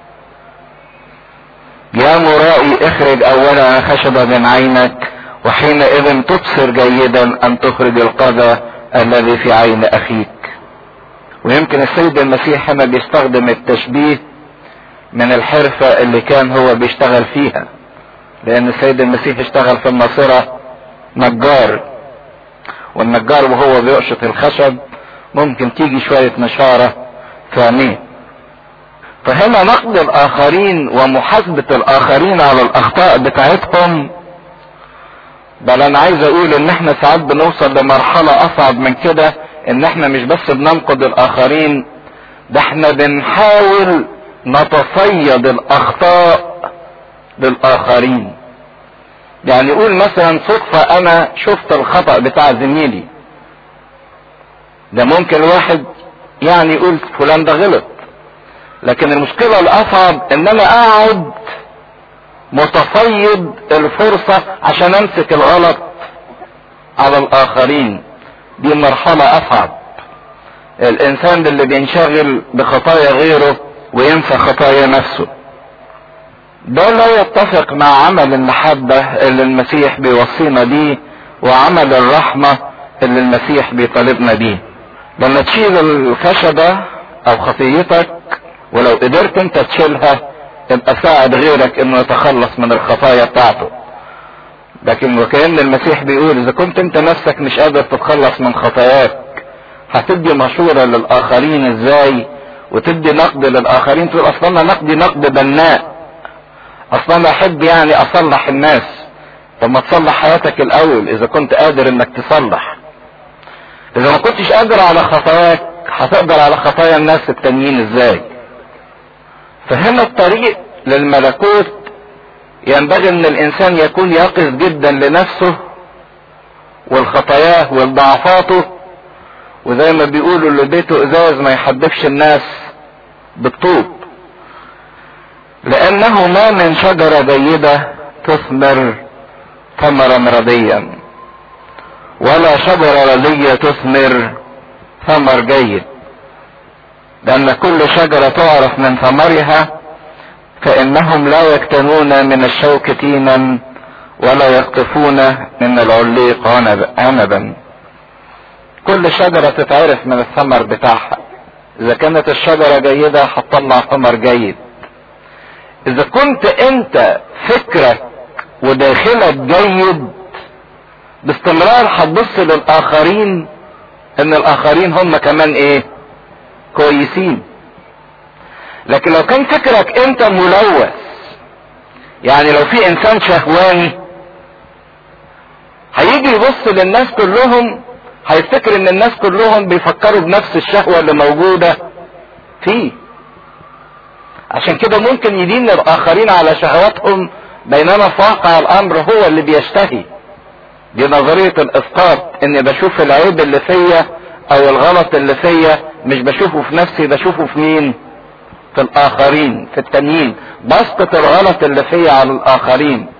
يا مرائي اخرج اولا خشبة من عينك وحينئذ تبصر جيدا ان تخرج القذى الذي في عين اخيك ويمكن السيد المسيح هنا بيستخدم التشبيه من الحرفة اللي كان هو بيشتغل فيها لان السيد المسيح اشتغل في الناصرة نجار والنجار وهو بيقشط الخشب ممكن تيجي شوية نشارة في عينيه فهنا نقد الاخرين ومحاسبة الاخرين على الاخطاء بتاعتهم بل انا عايز اقول ان احنا ساعات بنوصل لمرحلة اصعب من كده ان احنا مش بس بننقد الاخرين ده احنا بنحاول نتصيد الاخطاء للاخرين يعني قول مثلا صدفة انا شفت الخطأ بتاع زميلي ده ممكن واحد يعني يقول فلان ده غلط لكن المشكلة الاصعب ان انا اقعد متصيد الفرصة عشان امسك الغلط على الاخرين دي مرحلة اصعب الانسان اللي بينشغل بخطايا غيره وينسى خطايا نفسه ده لا يتفق مع عمل المحبة اللي المسيح بيوصينا بيه وعمل الرحمة اللي المسيح بيطالبنا بيه لما تشيل الخشبة او خطيتك ولو قدرت انت تشيلها تبقى ساعد غيرك انه يتخلص من الخطايا بتاعته لكن وكأن المسيح بيقول اذا كنت انت نفسك مش قادر تتخلص من خطاياك هتدي مشورة للاخرين ازاي وتدي نقد للاخرين تقول اصلا انا نقدي نقد بناء اصلا انا احب يعني اصلح الناس طب ما تصلح حياتك الاول اذا كنت قادر انك تصلح اذا ما كنتش قادر على خطاياك هتقدر على خطايا الناس التانيين ازاي فهنا الطريق للملكوت ينبغي ان الانسان يكون يقظ جدا لنفسه والخطاياه والضعفاته وزي ما بيقولوا اللي بيته ازاز ما يحدفش الناس بالطوب لانه ما من شجرة جيدة تثمر ثمرا رديا ولا شجرة ردية تثمر ثمر جيد لأن كل شجرة تعرف من ثمرها فإنهم لا يكتنون من الشوك تينا ولا يقطفون من العليق عنبا كل شجرة تتعرف من الثمر بتاعها إذا كانت الشجرة جيدة هتطلع ثمر جيد إذا كنت أنت فكرك وداخلك جيد باستمرار هتبص للآخرين إن الآخرين هم كمان إيه؟ كويسين لكن لو كان فكرك انت ملوث يعني لو في انسان شهواني هيجي يبص للناس كلهم هيفتكر ان الناس كلهم بيفكروا بنفس الشهوة اللي موجودة فيه عشان كده ممكن يدين الاخرين على شهواتهم بينما في واقع الامر هو اللي بيشتهي دي نظرية الاسقاط اني بشوف العيب اللي فيا او الغلط اللي فيا مش بشوفه في نفسي بشوفه في مين في الاخرين في التانيين بسقط الغلط اللي فيا على الاخرين